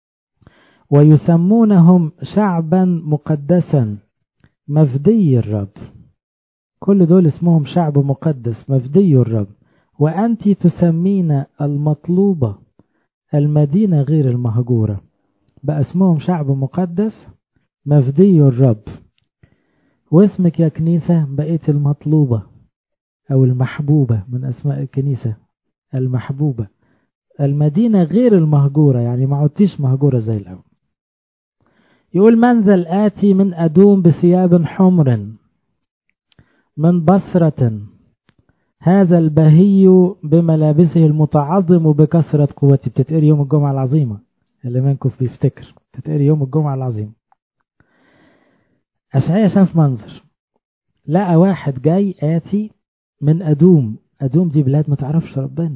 ويسمونهم شعبا مقدسا مفدي الرب كل دول اسمهم شعب مقدس مفدي الرب وأنت تسمين المطلوبة المدينة غير المهجورة بقى اسمهم شعب مقدس مفدي الرب واسمك يا كنيسة بقيت المطلوبة أو المحبوبة من أسماء الكنيسة المحبوبة المدينة غير المهجورة يعني ما عدتيش مهجورة زي الأول يقول منزل آتي من أدوم بثياب حمر من بصرة هذا البهي بملابسه المتعظم بكثرة قوتي بتتقري يوم الجمعة العظيمة اللي منكم بيفتكر بتتقري يوم الجمعة العظيمة أشعيا شاف منظر لقى واحد جاي آتي من أدوم أدوم دي بلاد ما تعرفش ربنا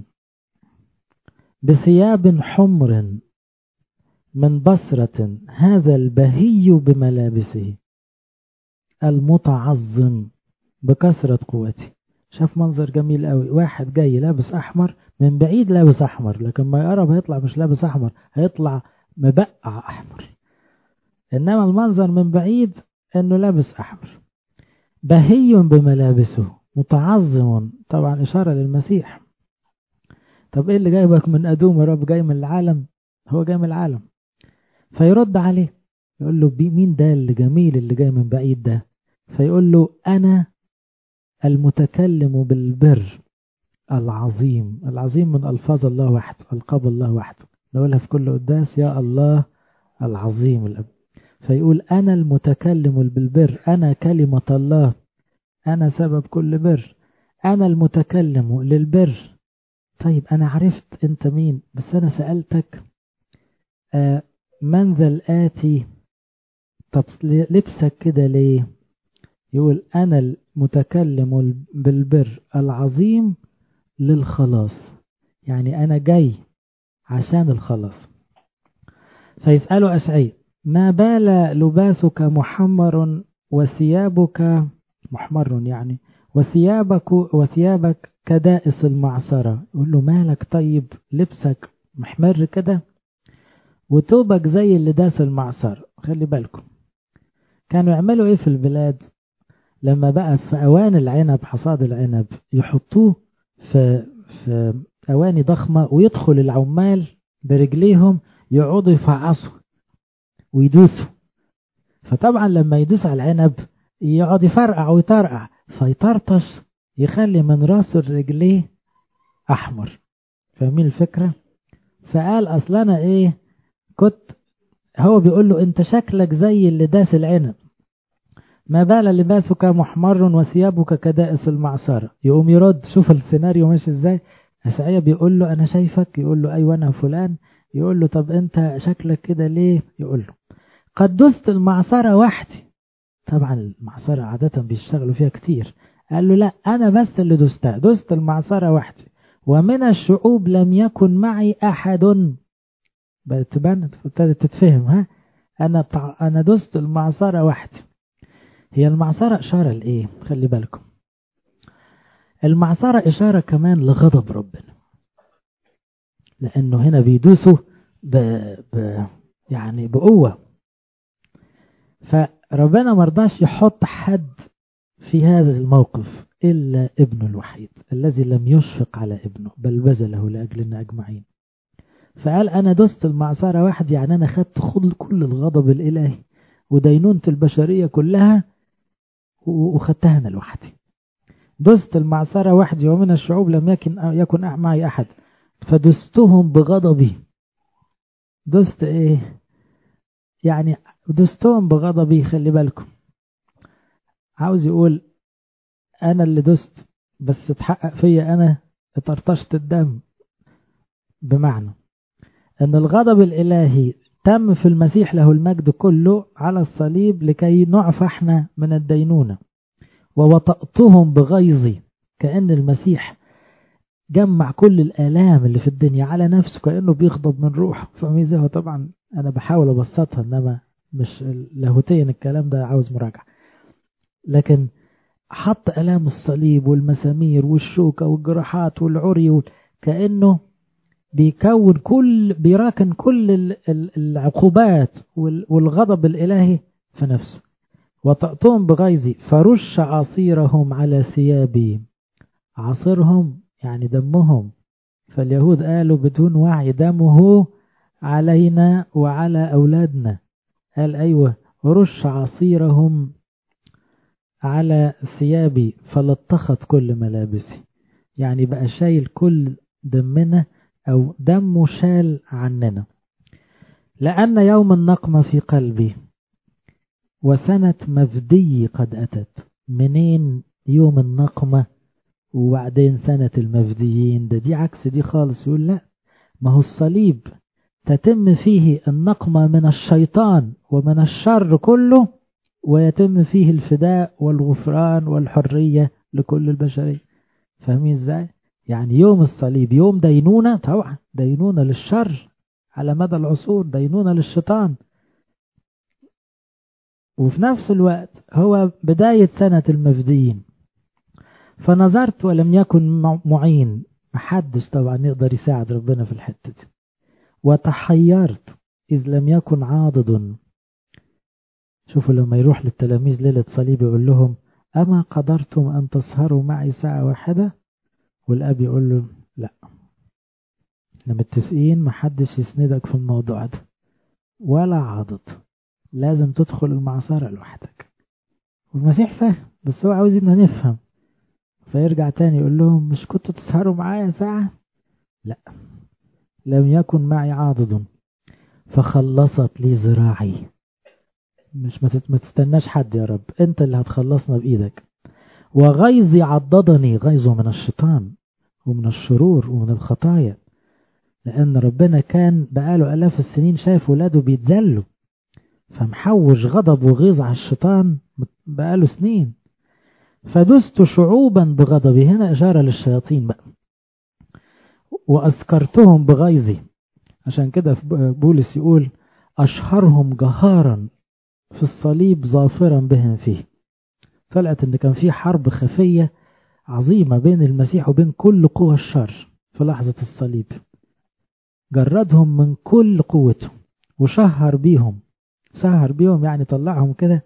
بثياب حمر من بصرة هذا البهي بملابسه المتعظم بكثرة قوته شاف منظر جميل قوي واحد جاي لابس أحمر من بعيد لابس أحمر لكن ما يقرب هيطلع مش لابس أحمر هيطلع مبقع أحمر إنما المنظر من بعيد إنه لابس أحمر بهي بملابسه متعظم طبعا إشارة للمسيح طب إيه اللي جايبك من أدوم يا رب جاي من العالم هو جاي من العالم فيرد عليه يقول له مين ده اللي جميل اللي جاي من بعيد ده فيقول له أنا المتكلم بالبر العظيم العظيم من ألفاظ الله وحده ألقاب الله وحده نقولها في كل قداس يا الله العظيم الأب فيقول أنا المتكلم بالبر أنا كلمة الله أنا سبب كل بر أنا المتكلم للبر طيب أنا عرفت أنت مين بس أنا سألتك آه منزل آتي طب لبسك كده ليه يقول أنا المتكلم بالبر العظيم للخلاص يعني أنا جاي عشان الخلاص فيسألوا أشعي ما بال لباسك محمر وثيابك محمر يعني وثيابك وثيابك كدائس المعصرة يقول له مالك طيب لبسك محمر كده وتوبك زي اللي داس المعصرة خلي بالكم كانوا يعملوا ايه في البلاد لما بقى في اواني العنب حصاد العنب يحطوه في في اواني ضخمة ويدخل العمال برجليهم يقعدوا يفعصوا ويدوسوا فطبعا لما يدوس على العنب يقعد يفرقع ويطرقع فيطرطش يخلي من راسه لرجليه احمر فاهمين الفكرة فقال اصل انا ايه كنت هو بيقول له انت شكلك زي اللي داس العنب ما بال لباسك محمر وثيابك كدائس المعصرة يقوم يرد شوف السيناريو ماشي ازاي أشعية بيقول له أنا شايفك يقول له أيوة أنا فلان يقول له طب أنت شكلك كده ليه يقول له قد دست المعصرة وحدي طبعا المعصرة عادة بيشتغلوا فيها كتير قال له لا أنا بس اللي دستها دست المعصرة وحدي ومن الشعوب لم يكن معي أحد تبان ابتدت تتفهم ها أنا أنا دست المعصرة وحدي هي المعصرة إشارة لإيه خلي بالكم المعصرة إشارة كمان لغضب ربنا لأنه هنا بيدوسوا ب... ب... يعني بقوة فربنا مرضاش يحط حد في هذا الموقف إلا ابنه الوحيد الذي لم يشفق على ابنه بل بذله لأجلنا أجمعين فقال أنا دست المعصرة واحد يعني أنا خدت كل الغضب الإلهي ودينونة البشرية كلها وخدتها أنا لوحدي دست المعصرة وحدي ومن الشعوب لم يكن يكن معي أحد فدستهم بغضبي دست إيه يعني دستهم بغضبي خلي بالكم عاوز يقول أنا اللي دست بس اتحقق فيا أنا اترطشت الدم بمعنى أن الغضب الإلهي تم في المسيح له المجد كله على الصليب لكي نعفى احنا من الدينونة ووطأتهم بغيظي كأن المسيح جمع كل الآلام اللي في الدنيا على نفسه كأنه بيغضب من روحه فاهمين هو طبعا أنا بحاول أبسطها إنما مش لاهوتيا الكلام ده عاوز مراجعة لكن حط آلام الصليب والمسامير والشوكة والجراحات والعري كأنه بيكون كل بيراكن كل العقوبات والغضب الإلهي في نفسه وطأتهم بغيظي فرش عصيرهم على ثيابي عصيرهم يعني دمهم فاليهود قالوا بدون وعي دمه علينا وعلى أولادنا قال أيوة رش عصيرهم على ثيابي فلطخت كل ملابسي يعني بقى شايل كل دمنا أو دمه شال عننا لأن يوم النقمة في قلبي وسنة مفدي قد أتت منين يوم النقمة وبعدين سنة المفديين ده دي عكس دي خالص يقول لا ما هو الصليب تتم فيه النقمة من الشيطان ومن الشر كله ويتم فيه الفداء والغفران والحرية لكل البشرية فاهمين ازاي يعني يوم الصليب يوم دينونة طبعا دينونة للشر على مدى العصور دينونة للشيطان وفي نفس الوقت هو بداية سنة المفديين فنظرت ولم يكن معين محدش طبعا يقدر يساعد ربنا في الحتة دي وتحيرت إذ لم يكن عاضد شوفوا لما يروح للتلاميذ ليلة صليب يقول لهم أما قدرتم أن تسهروا معي ساعة واحدة والأب يقول له لا احنا متفقين محدش يسندك في الموضوع ده ولا عاضد لازم تدخل المعصرة لوحدك والمسيح فاهم بس هو عاوزنا نفهم فيرجع تاني يقول لهم مش كنتوا تسهروا معايا ساعة لا لم يكن معي عاضد فخلصت لي ذراعي مش ما تستناش حد يا رب انت اللي هتخلصنا بايدك وغيظي عضدني غيظه من الشيطان ومن الشرور ومن الخطايا لأن ربنا كان بقاله ألاف السنين شايف ولاده بيتذلوا فمحوش غضب وغيظ على الشيطان بقاله سنين فدست شعوبا بغضبي هنا إشارة للشياطين بقى وأسكرتهم بغيظي عشان كده بولس يقول أشهرهم جهارا في الصليب ظافرا بهم فيه طلعت ان كان في حرب خفية عظيمة بين المسيح وبين كل قوى الشر في لحظة الصليب جردهم من كل قوته وشهر بيهم سهر بيهم يعني طلعهم كده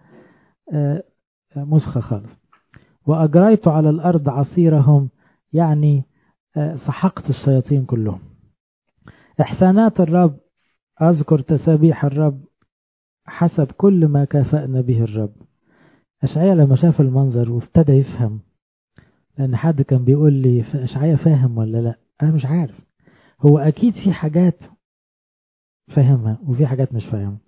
مسخة خالص وأجريت على الأرض عصيرهم يعني سحقت الشياطين كلهم إحسانات الرب أذكر تسابيح الرب حسب كل ما كافأنا به الرب أشعيا لما شاف المنظر وابتدى يفهم لأن حد كان بيقول لي أشعيا فاهم ولا لا أنا مش عارف هو أكيد في حاجات فاهمها وفي حاجات مش فاهمها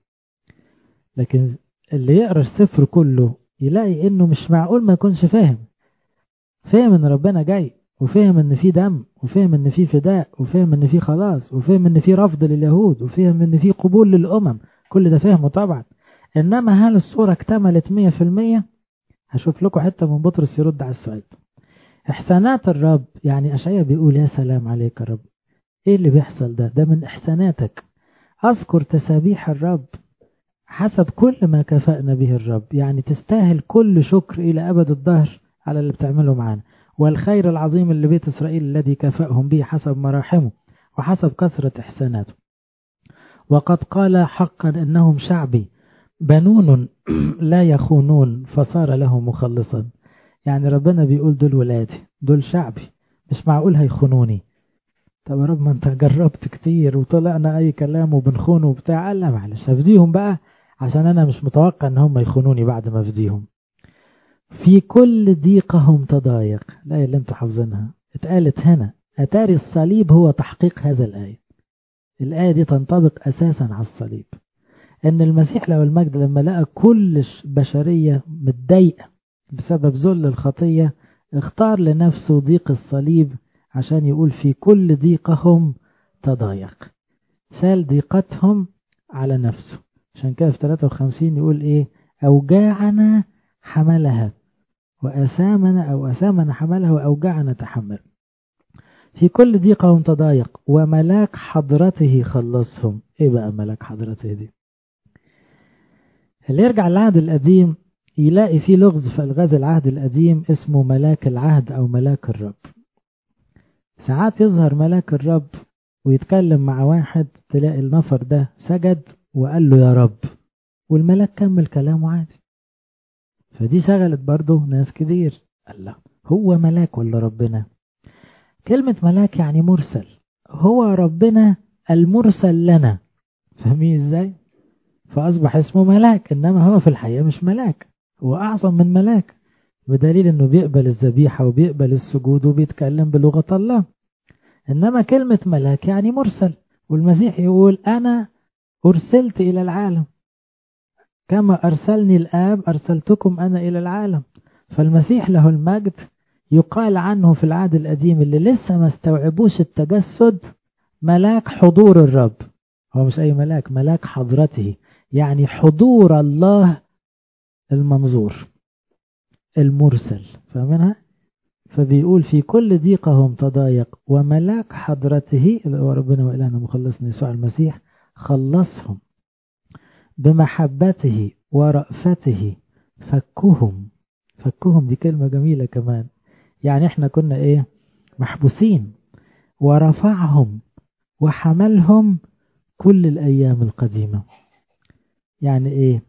لكن اللي يقرأ السفر كله يلاقي إنه مش معقول ما يكونش فاهم فاهم إن ربنا جاي وفهم إن في دم وفهم إن في فداء وفهم إن في خلاص وفهم إن في رفض لليهود وفهم إن في قبول للأمم كل ده فهمه طبعا إنما هل الصورة اكتملت مية في المية هشوف لكم حتة من بطرس يرد على السؤال إحسانات الرب يعني أشعيا بيقول يا سلام عليك يا رب إيه اللي بيحصل ده ده من إحساناتك أذكر تسابيح الرب حسب كل ما كفأنا به الرب يعني تستاهل كل شكر إلى أبد الدهر على اللي بتعمله معانا والخير العظيم اللي بيت إسرائيل الذي كفأهم به حسب مراحمه وحسب كثرة إحساناته وقد قال حقا إنهم شعبي بنون لا يخونون فصار له مخلصا يعني ربنا بيقول دول ولادي دول شعبي مش معقول هيخونوني طب يا رب ما انت جربت كتير وطلعنا اي كلام وبنخون وبتاع قال لا معلش هفديهم بقى عشان انا مش متوقع ان هم يخونوني بعد ما افديهم في كل ضيقهم تضايق الآية اللي انتوا حافظينها اتقالت هنا أتاري الصليب هو تحقيق هذا الآية الآية دي تنطبق أساسا على الصليب أن المسيح له المجد لما لقى كل بشرية متضايقة بسبب ذل الخطية اختار لنفسه ضيق الصليب عشان يقول في كل ضيقهم تضايق شال ضيقتهم على نفسه عشان كده في 53 يقول ايه أوجاعنا حملها وأثامنا أو أثامنا حملها وأوجعنا تحمل في كل ضيقهم تضايق وملاك حضرته خلصهم ايه بقى ملاك حضرته دي اللي يرجع العهد القديم يلاقي في لغز في الغاز العهد القديم اسمه ملاك العهد او ملاك الرب ساعات يظهر ملاك الرب ويتكلم مع واحد تلاقي النفر ده سجد وقال له يا رب والملاك كمل كلامه عادي فدي شغلت برضه ناس كتير قال لا هو ملاك ولا ربنا كلمة ملاك يعني مرسل هو ربنا المرسل لنا فاهمين ازاي فأصبح اسمه ملاك إنما هو في الحقيقة مش ملاك هو أعظم من ملاك بدليل إنه بيقبل الذبيحة وبيقبل السجود وبيتكلم بلغة الله إنما كلمة ملاك يعني مرسل والمسيح يقول أنا أرسلت إلى العالم كما أرسلني الآب أرسلتكم أنا إلى العالم فالمسيح له المجد يقال عنه في العهد القديم اللي لسه ما استوعبوش التجسد ملاك حضور الرب هو مش أي ملاك ملاك حضرته يعني حضور الله المنظور المرسل فاهمينها فبيقول في كل ضيقهم تضايق وملاك حضرته اللي هو ربنا وإلهنا مخلصنا يسوع المسيح خلصهم بمحبته ورأفته فكهم فكهم دي كلمة جميلة كمان يعني احنا كنا ايه محبوسين ورفعهم وحملهم كل الأيام القديمة يعني ايه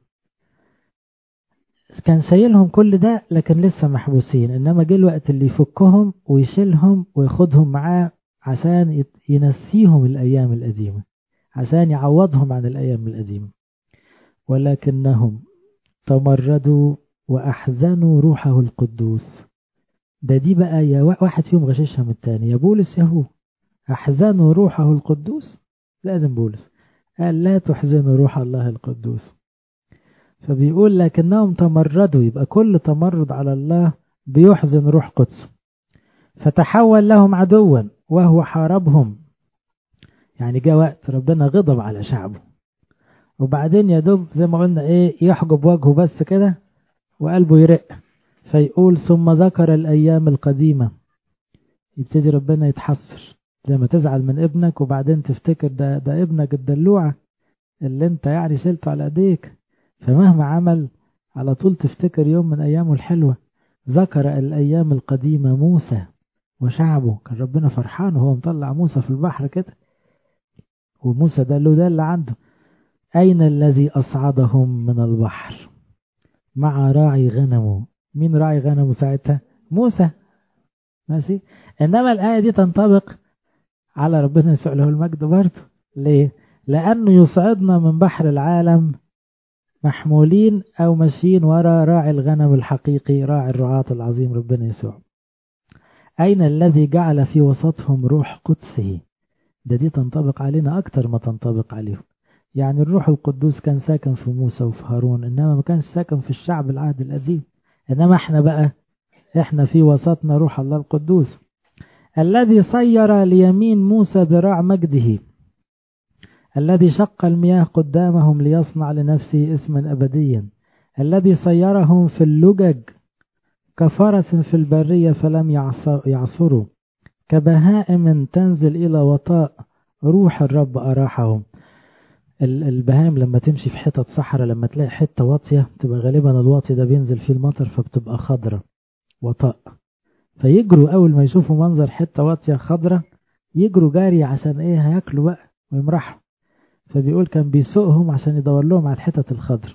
كان شايلهم كل ده لكن لسه محبوسين انما جه الوقت اللي يفكهم ويشيلهم وياخدهم معاه عشان ينسيهم الايام القديمة عشان يعوضهم عن الايام القديمة ولكنهم تمردوا واحزنوا روحه القدوس ده دي بقى يا واحد فيهم غششها من التاني يا بولس يا هو احزنوا روحه القدوس لازم بولس قال لا تحزنوا روح الله القدوس فبيقول لكنهم تمردوا يبقى كل تمرد على الله بيحزن روح قدسه فتحول لهم عدوا وهو حاربهم يعني جاء وقت ربنا غضب على شعبه وبعدين يا دوب زي ما قلنا ايه يحجب وجهه بس كده وقلبه يرق فيقول ثم ذكر الايام القديمه يبتدي ربنا يتحسر زي ما تزعل من ابنك وبعدين تفتكر ده ده ابنك الدلوعة اللي انت يعني شلته على ايديك فمهما عمل على طول تفتكر يوم من ايامه الحلوة ذكر الايام القديمة موسى وشعبه كان ربنا فرحان وهو مطلع موسى في البحر كده وموسى ده له ده اللي عنده أين الذي أصعدهم من البحر مع راعي غنمه مين راعي غنمه ساعتها موسى ماشي إنما الآية دي تنطبق على ربنا يسوع له المجد برضه ليه لأنه يصعدنا من بحر العالم محمولين أو ماشيين ورا راعي الغنم الحقيقي راعي الرعاة العظيم ربنا يسوع أين الذي جعل في وسطهم روح قدسه ده دي تنطبق علينا أكتر ما تنطبق عليهم يعني الروح القدوس كان ساكن في موسى وفي هارون إنما ما كانش ساكن في الشعب العهد القديم إنما إحنا بقى إحنا في وسطنا روح الله القدوس الذي صير ليمين موسى ذراع مجده الذي شق المياه قدامهم ليصنع لنفسه اسما أبديا الذي صيرهم في اللجج كفرس في البرية فلم يعثروا كبهائم تنزل إلى وطاء روح الرب أراحهم البهائم لما تمشي في حتة صحراء لما تلاقي حتة واطية تبقى غالبا الواطي ده بينزل فيه المطر فبتبقى خضرة وطاء فيجروا أول ما يشوفوا منظر حتة واطية خضرة يجروا جاري عشان إيه هياكلوا بقى ويمرحوا فبيقول كان بيسوقهم عشان يدور لهم على الحتت الخضر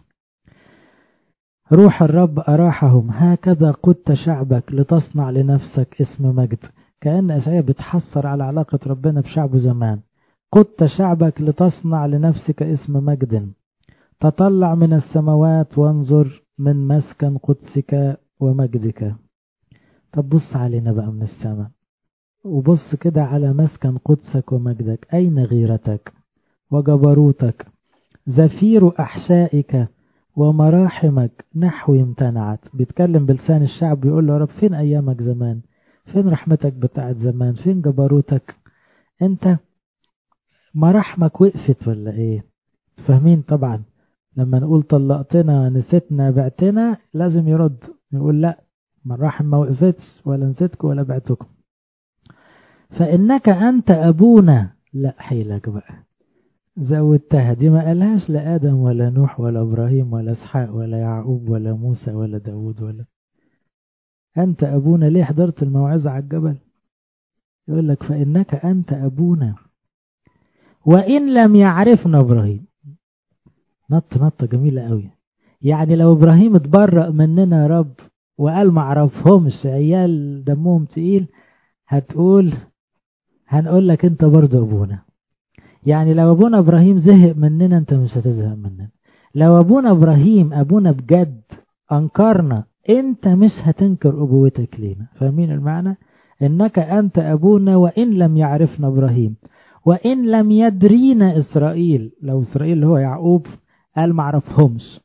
روح الرب أراحهم هكذا قدت شعبك لتصنع لنفسك اسم مجد كأن أشعياء بتحصر على علاقة ربنا بشعبه زمان قدت شعبك لتصنع لنفسك اسم مجد تطلع من السماوات وانظر من مسكن قدسك ومجدك طب بص علينا بقى من السماء وبص كده على مسكن قدسك ومجدك أين غيرتك وجبروتك زفير أحشائك ومراحمك نحو امتنعت بيتكلم بلسان الشعب بيقول له يا رب فين أيامك زمان فين رحمتك بتاعت زمان فين جبروتك انت مراحمك وقفت ولا ايه فاهمين طبعا لما نقول طلقتنا نسيتنا بعتنا لازم يرد يقول لا مراحم ما وقفتش ولا نسيتكم ولا بعتكم فإنك أنت أبونا لا حيلك بقى زودتها دي ما قالهاش لآدم ولا نوح ولا إبراهيم ولا إسحاق ولا يعقوب ولا موسى ولا داود ولا أنت أبونا ليه حضرت الموعظة على الجبل يقول لك فإنك أنت أبونا وإن لم يعرفنا إبراهيم نط نطة جميلة قوي يعني لو إبراهيم اتبرأ مننا يا رب وقال ما عرفهمش عيال دمهم تقيل هتقول هنقول لك انت برضه ابونا يعني لو ابونا ابراهيم زهق مننا انت مش هتزهق مننا لو ابونا ابراهيم ابونا بجد انكرنا انت مش هتنكر ابوتك لينا فاهمين المعنى انك انت ابونا وان لم يعرفنا ابراهيم وان لم يدرينا اسرائيل لو اسرائيل اللي هو يعقوب قال ما عرفهمش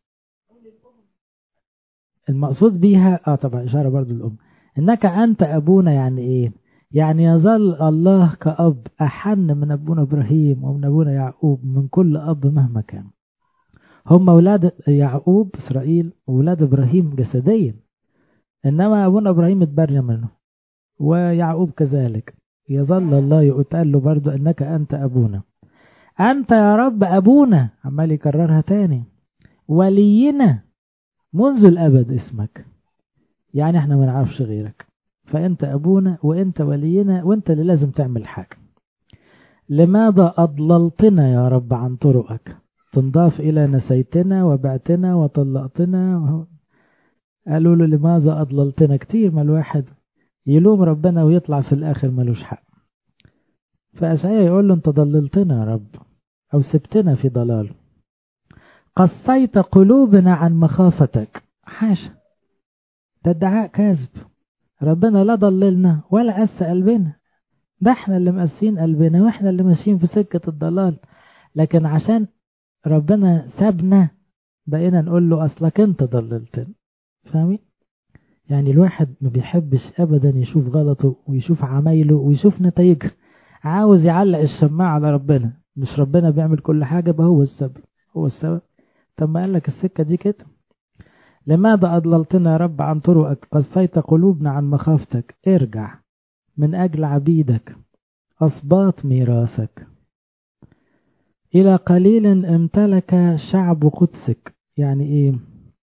المقصود بيها اه طبعا اشاره برضو الام انك انت ابونا يعني ايه يعني يظل الله كأب أحن من أبونا إبراهيم ومن أبونا يعقوب من كل أب مهما كان هم أولاد يعقوب إسرائيل وأولاد إبراهيم جسديا إنما أبونا إبراهيم اتبرى منه ويعقوب كذلك يظل الله يقول له برضو أنك أنت أبونا أنت يا رب أبونا عمال يكررها تاني ولينا منذ الأبد اسمك يعني احنا ما نعرفش غيرك فأنت أبونا وأنت ولينا وأنت اللي لازم تعمل حاجة لماذا أضللتنا يا رب عن طرقك تنضاف إلى نسيتنا وبعتنا وطلقتنا قالوا له لماذا أضللتنا كتير ما الواحد يلوم ربنا ويطلع في الآخر ملوش حق فأسعيا يقول له أنت ضللتنا يا رب أو سبتنا في ضلال قصيت قلوبنا عن مخافتك حاشا ده ادعاء كاذب ربنا لا ضللنا ولا قس قلبنا ده احنا اللي مقسين قلبنا واحنا اللي ماشيين في سكة الضلال لكن عشان ربنا سابنا بقينا نقول له اصلك انت ضللتنا فاهمين يعني الواحد ما بيحبش ابدا يشوف غلطه ويشوف عمايله ويشوف نتائجه عاوز يعلق الشماعة على ربنا مش ربنا بيعمل كل حاجة يبقى هو السبب هو السبب طب ما قال لك السكة دي كده لماذا أضللتنا يا رب عن طرقك قصيت قلوبنا عن مخافتك ارجع من أجل عبيدك أصباط ميراثك إلى قليل امتلك شعب قدسك يعني إيه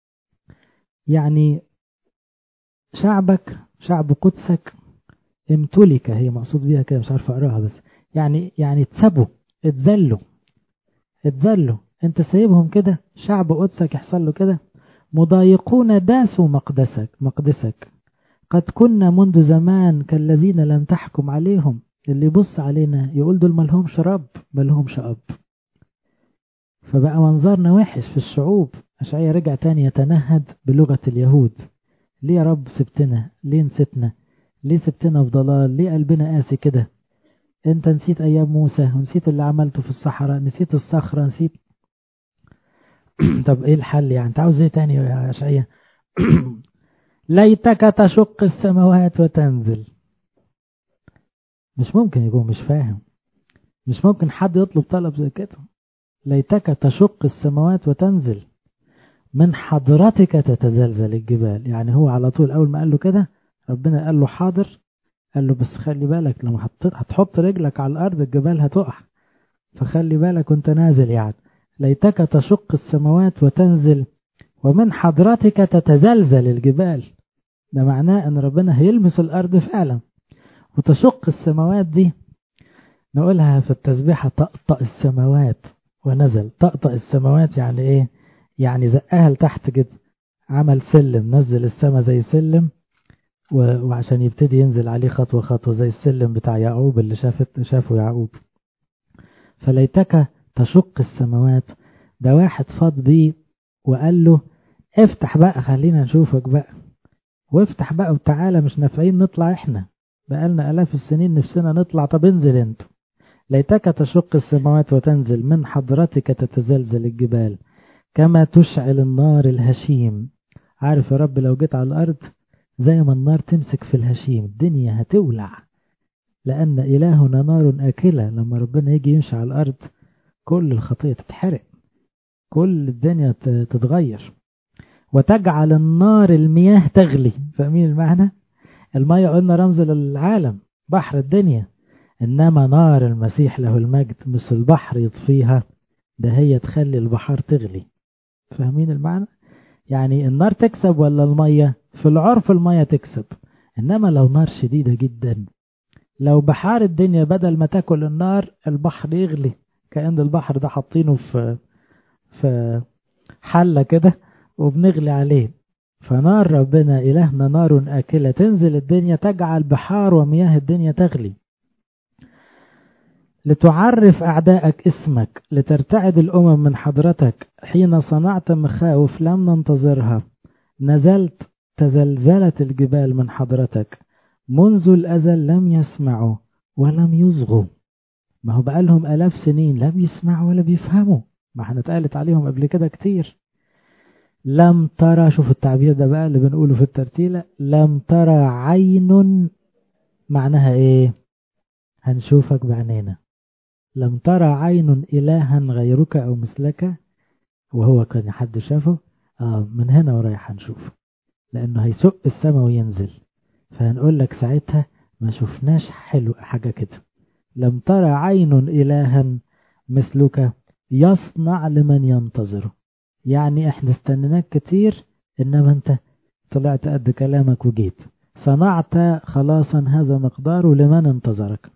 يعني شعبك شعب قدسك امتلك هي مقصود بيها كده مش عارف اقراها بس يعني يعني اتسبوا اتذلوا اتذلوا انت سايبهم كده شعب قدسك يحصل له كده مضايقون داسوا مقدسك مقدسك قد كنا منذ زمان كالذين لم تحكم عليهم اللي يبص علينا يقول دول مالهمش رب مالهمش أب فبقى منظرنا وحش في الشعوب أشعية رجع تاني يتنهد بلغة اليهود ليه يا رب سبتنا ليه نسيتنا ليه سبتنا في ضلال ليه قلبنا قاسي كده انت نسيت ايام موسى ونسيت اللي عملته في الصحراء نسيت الصخرة نسيت طب ايه الحل يعني انت عاوز ايه تاني يا اشعية ليتك تشق السماوات وتنزل مش ممكن يكون مش فاهم مش ممكن حد يطلب طلب زي كده ليتك تشق السماوات وتنزل من حضرتك تتزلزل الجبال يعني هو على طول أول ما قال له كده ربنا قال له حاضر قال له بس خلي بالك لما حطيت هتحط رجلك على الأرض الجبال هتقع فخلي بالك وانت نازل يعني ليتك تشق السماوات وتنزل ومن حضرتك تتزلزل الجبال ده معناه ان ربنا هيلمس الأرض فعلا وتشق السماوات دي نقولها في التسبيحة طقطق السماوات ونزل طقطق السماوات يعني ايه يعني زقها لتحت كده عمل سلم نزل السما زي سلم وعشان يبتدي ينزل عليه خطوة خطوة زي السلم بتاع يعقوب اللي شافت شافه يعقوب فليتك تشق السماوات ده واحد فاض بيه وقال له افتح بقى خلينا نشوفك بقى وافتح بقى وتعالى مش نافعين نطلع احنا بقالنا الاف السنين نفسنا نطلع طب انزل انتوا ليتك تشق السماوات وتنزل من حضرتك تتزلزل الجبال كما تشعل النار الهشيم عارف يا رب لو جيت على الأرض زي ما النار تمسك في الهشيم الدنيا هتولع لأن إلهنا نار أكلة لما ربنا يجي يمشي على الأرض كل الخطية تتحرق كل الدنيا تتغير وتجعل النار المياه تغلي فاهمين المعنى المية قلنا رمز للعالم بحر الدنيا إنما نار المسيح له المجد مثل البحر يطفيها ده هي تخلي البحار تغلي فاهمين المعنى يعني النار تكسب ولا المية في العرف المية تكسب إنما لو نار شديدة جدا لو بحار الدنيا بدل ما تاكل النار البحر يغلي كأن البحر ده حاطينه في في حلة كده وبنغلي عليه فنار ربنا إلهنا نار آكلة تنزل الدنيا تجعل بحار ومياه الدنيا تغلي لتعرف أعدائك اسمك لترتعد الأمم من حضرتك حين صنعت مخاوف لم ننتظرها نزلت تزلزلت الجبال من حضرتك منذ الأزل لم يسمعوا ولم يصغوا ما هو بقالهم ألاف سنين لم يسمعوا ولا بيفهموا ما احنا اتقالت عليهم قبل كده كتير لم ترى شوف التعبير ده بقى اللي بنقوله في الترتيلة لم ترى عين معناها ايه هنشوفك بعينينا لم ترى عين إلها غيرك أو مثلك وهو كان حد شافه آه من هنا ورايح هنشوفه لأنه هيسق السماء وينزل فهنقول لك ساعتها ما شفناش حلو حاجة كده لم ترى عين إلها مثلك يصنع لمن ينتظره يعني احنا استنيناك كتير انما انت طلعت قد كلامك وجيت صنعت خلاصا هذا مقداره لمن انتظرك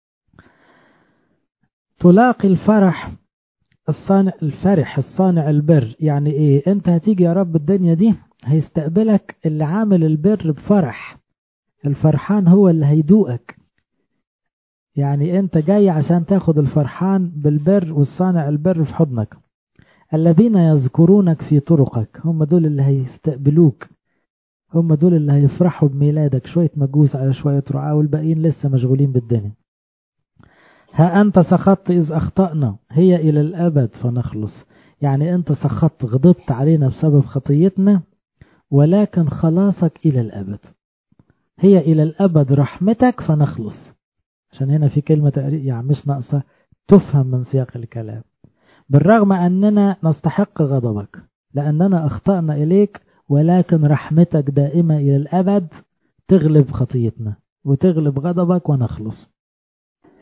تلاقي الفرح الصانع الفرح الصانع البر يعني ايه انت هتيجي يا رب الدنيا دي هيستقبلك اللي عامل البر بفرح الفرحان هو اللي هيدوقك يعني انت جاي عشان تاخد الفرحان بالبر والصانع البر في حضنك الذين يذكرونك في طرقك هم دول اللي هيستقبلوك هم دول اللي هيفرحوا بميلادك شوية مجوس على شوية رعاة والباقيين لسه مشغولين بالدنيا ها أنت سخطت إذ أخطأنا هي إلى الأبد فنخلص يعني أنت سخطت غضبت علينا بسبب خطيتنا ولكن خلاصك إلى الأبد هي إلى الأبد رحمتك فنخلص عشان هنا في كلمة يعني مش ناقصة تفهم من سياق الكلام بالرغم أننا نستحق غضبك لأننا أخطأنا إليك ولكن رحمتك دائمة إلى الأبد تغلب خطيتنا وتغلب غضبك ونخلص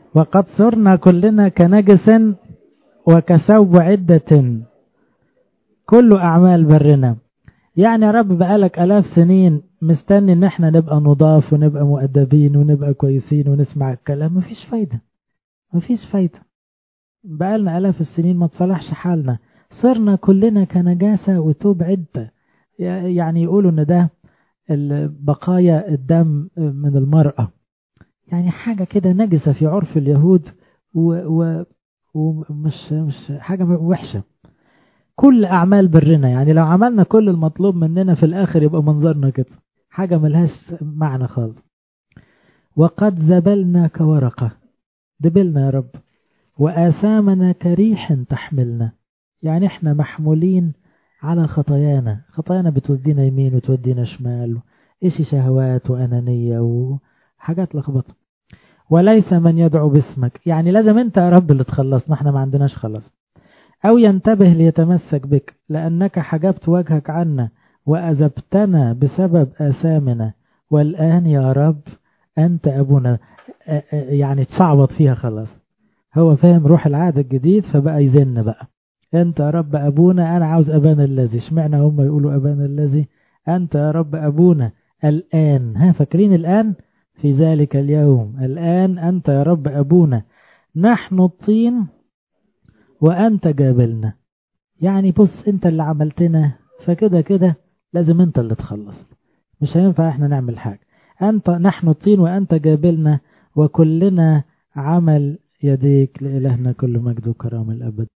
وقد صرنا كلنا كنجس وكثوب عدة كل أعمال برنا يعني يا رب بقالك ألاف سنين مستني إن احنا نبقى نضاف ونبقى مؤدبين ونبقى كويسين ونسمع الكلام مفيش فايدة مفيش فايدة بقالنا ألاف السنين ما تصلحش حالنا صرنا كلنا كنجاسة وتوب عدة يعني يقولوا إن ده بقايا الدم من المرأة يعني حاجة كده نجسة في عرف اليهود و, و ومش مش حاجة وحشة كل أعمال برنا يعني لو عملنا كل المطلوب مننا في الآخر يبقى منظرنا كده حاجة ملهاش معنى خالص وقد زبلنا كورقة دبلنا يا رب وآثامنا كريح تحملنا يعني احنا محمولين على خطايانا خطايانا بتودينا يمين وتودينا شمال ايش شهوات وأنانية وحاجات لخبطة وليس من يدعو باسمك يعني لازم انت يا رب اللي تخلصنا احنا ما عندناش خلاص او ينتبه ليتمسك بك لانك حجبت وجهك عنا واذبتنا بسبب اثامنا والان يا رب انت ابونا يعني تصعبط فيها خلاص هو فاهم روح العهد الجديد فبقى يزن بقى انت يا رب ابونا انا عاوز ابانا الذي اشمعنى هم يقولوا ابانا الذي انت يا رب ابونا الان ها فاكرين الان في ذلك اليوم الآن أنت يا رب أبونا نحن الطين وأنت جابلنا يعني بص أنت اللي عملتنا فكده كده لازم أنت اللي تخلص مش هينفع احنا نعمل حاجة أنت نحن الطين وأنت جابلنا وكلنا عمل يديك لإلهنا كل مجد وكرام الأبد